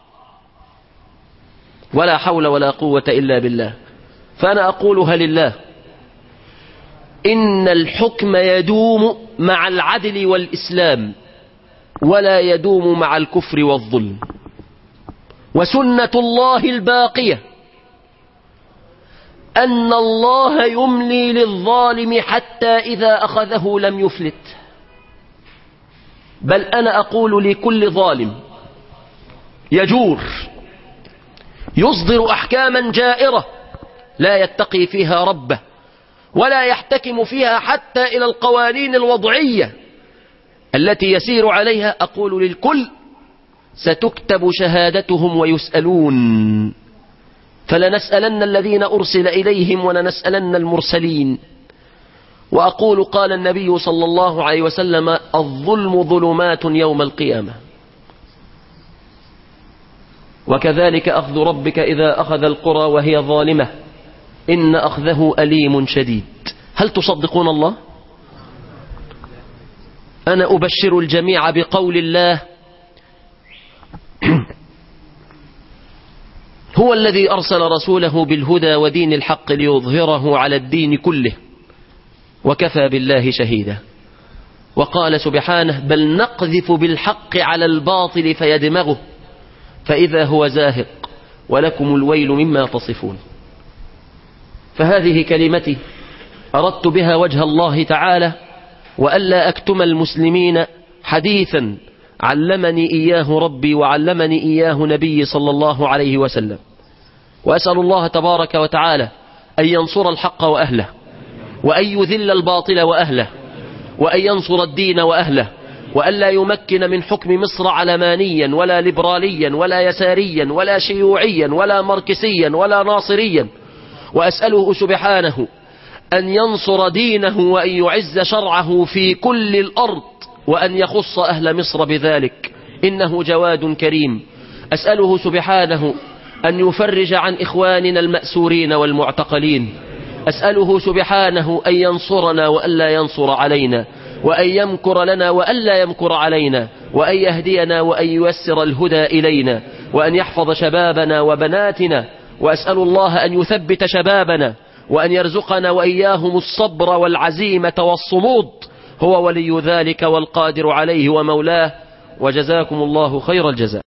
ولا حول ولا قوة إلا بالله فأنا أقولها لله إن الحكم يدوم مع العدل والإسلام ولا يدوم مع الكفر والظلم وسنة الله الباقية أن الله يملي للظالم حتى إذا أخذه لم يفلت بل أنا أقول لكل ظالم يجور يصدر أحكاما جائرة لا يتقي فيها ربه ولا يحتكم فيها حتى إلى القوانين الوضعية التي يسير عليها أقول للكل ستكتب شهادتهم ويسألون فلنسألن الذين أرسل إليهم ولنسألن المرسلين وأقول قال النبي صلى الله عليه وسلم الظلم ظلمات يوم القيامة وكذلك أخذ ربك إذا أخذ القرى وهي ظالمة إن أخذه أليم شديد هل تصدقون الله أنا أبشر الجميع بقول الله هو الذي أرسل رسوله بالهدى ودين الحق ليظهره على الدين كله وكفى بالله شهيدا وقال سبحانه بل نقذف بالحق على الباطل فيدمغه فإذا هو زاهق ولكم الويل مما تصفون فهذه كلمتي أردت بها وجه الله تعالى وألا أكتم المسلمين حديثا علمني إياه ربي وعلمني إياه نبي صلى الله عليه وسلم وأسأل الله تبارك وتعالى أن ينصر الحق وأهله وأن يذل الباطل وأهله وأن ينصر الدين وأهله وألا يمكن من حكم مصر علمانيا ولا ليبراليا ولا يساريا ولا شيوعيا ولا ماركسيا ولا ناصريا وأسأله سبحانه أن ينصر دينه وأن يعز شرعه في كل الأرض وأن يخص أهل مصر بذلك إنه جواد كريم أسأله سبحانه أن يفرج عن إخواننا المأسورين والمعتقلين أسأله سبحانه أن ينصرنا وألا ينصر علينا وأن يمكر لنا وألا يمكر علينا وأن يهدينا وأن ييسر الهدى إلينا وأن يحفظ شبابنا وبناتنا وأسأل الله أن يثبت شبابنا وأن يرزقنا وإياهم الصبر والعزيمة والصمود هو ولي ذلك والقادر عليه ومولاه وجزاكم الله خير الجزاء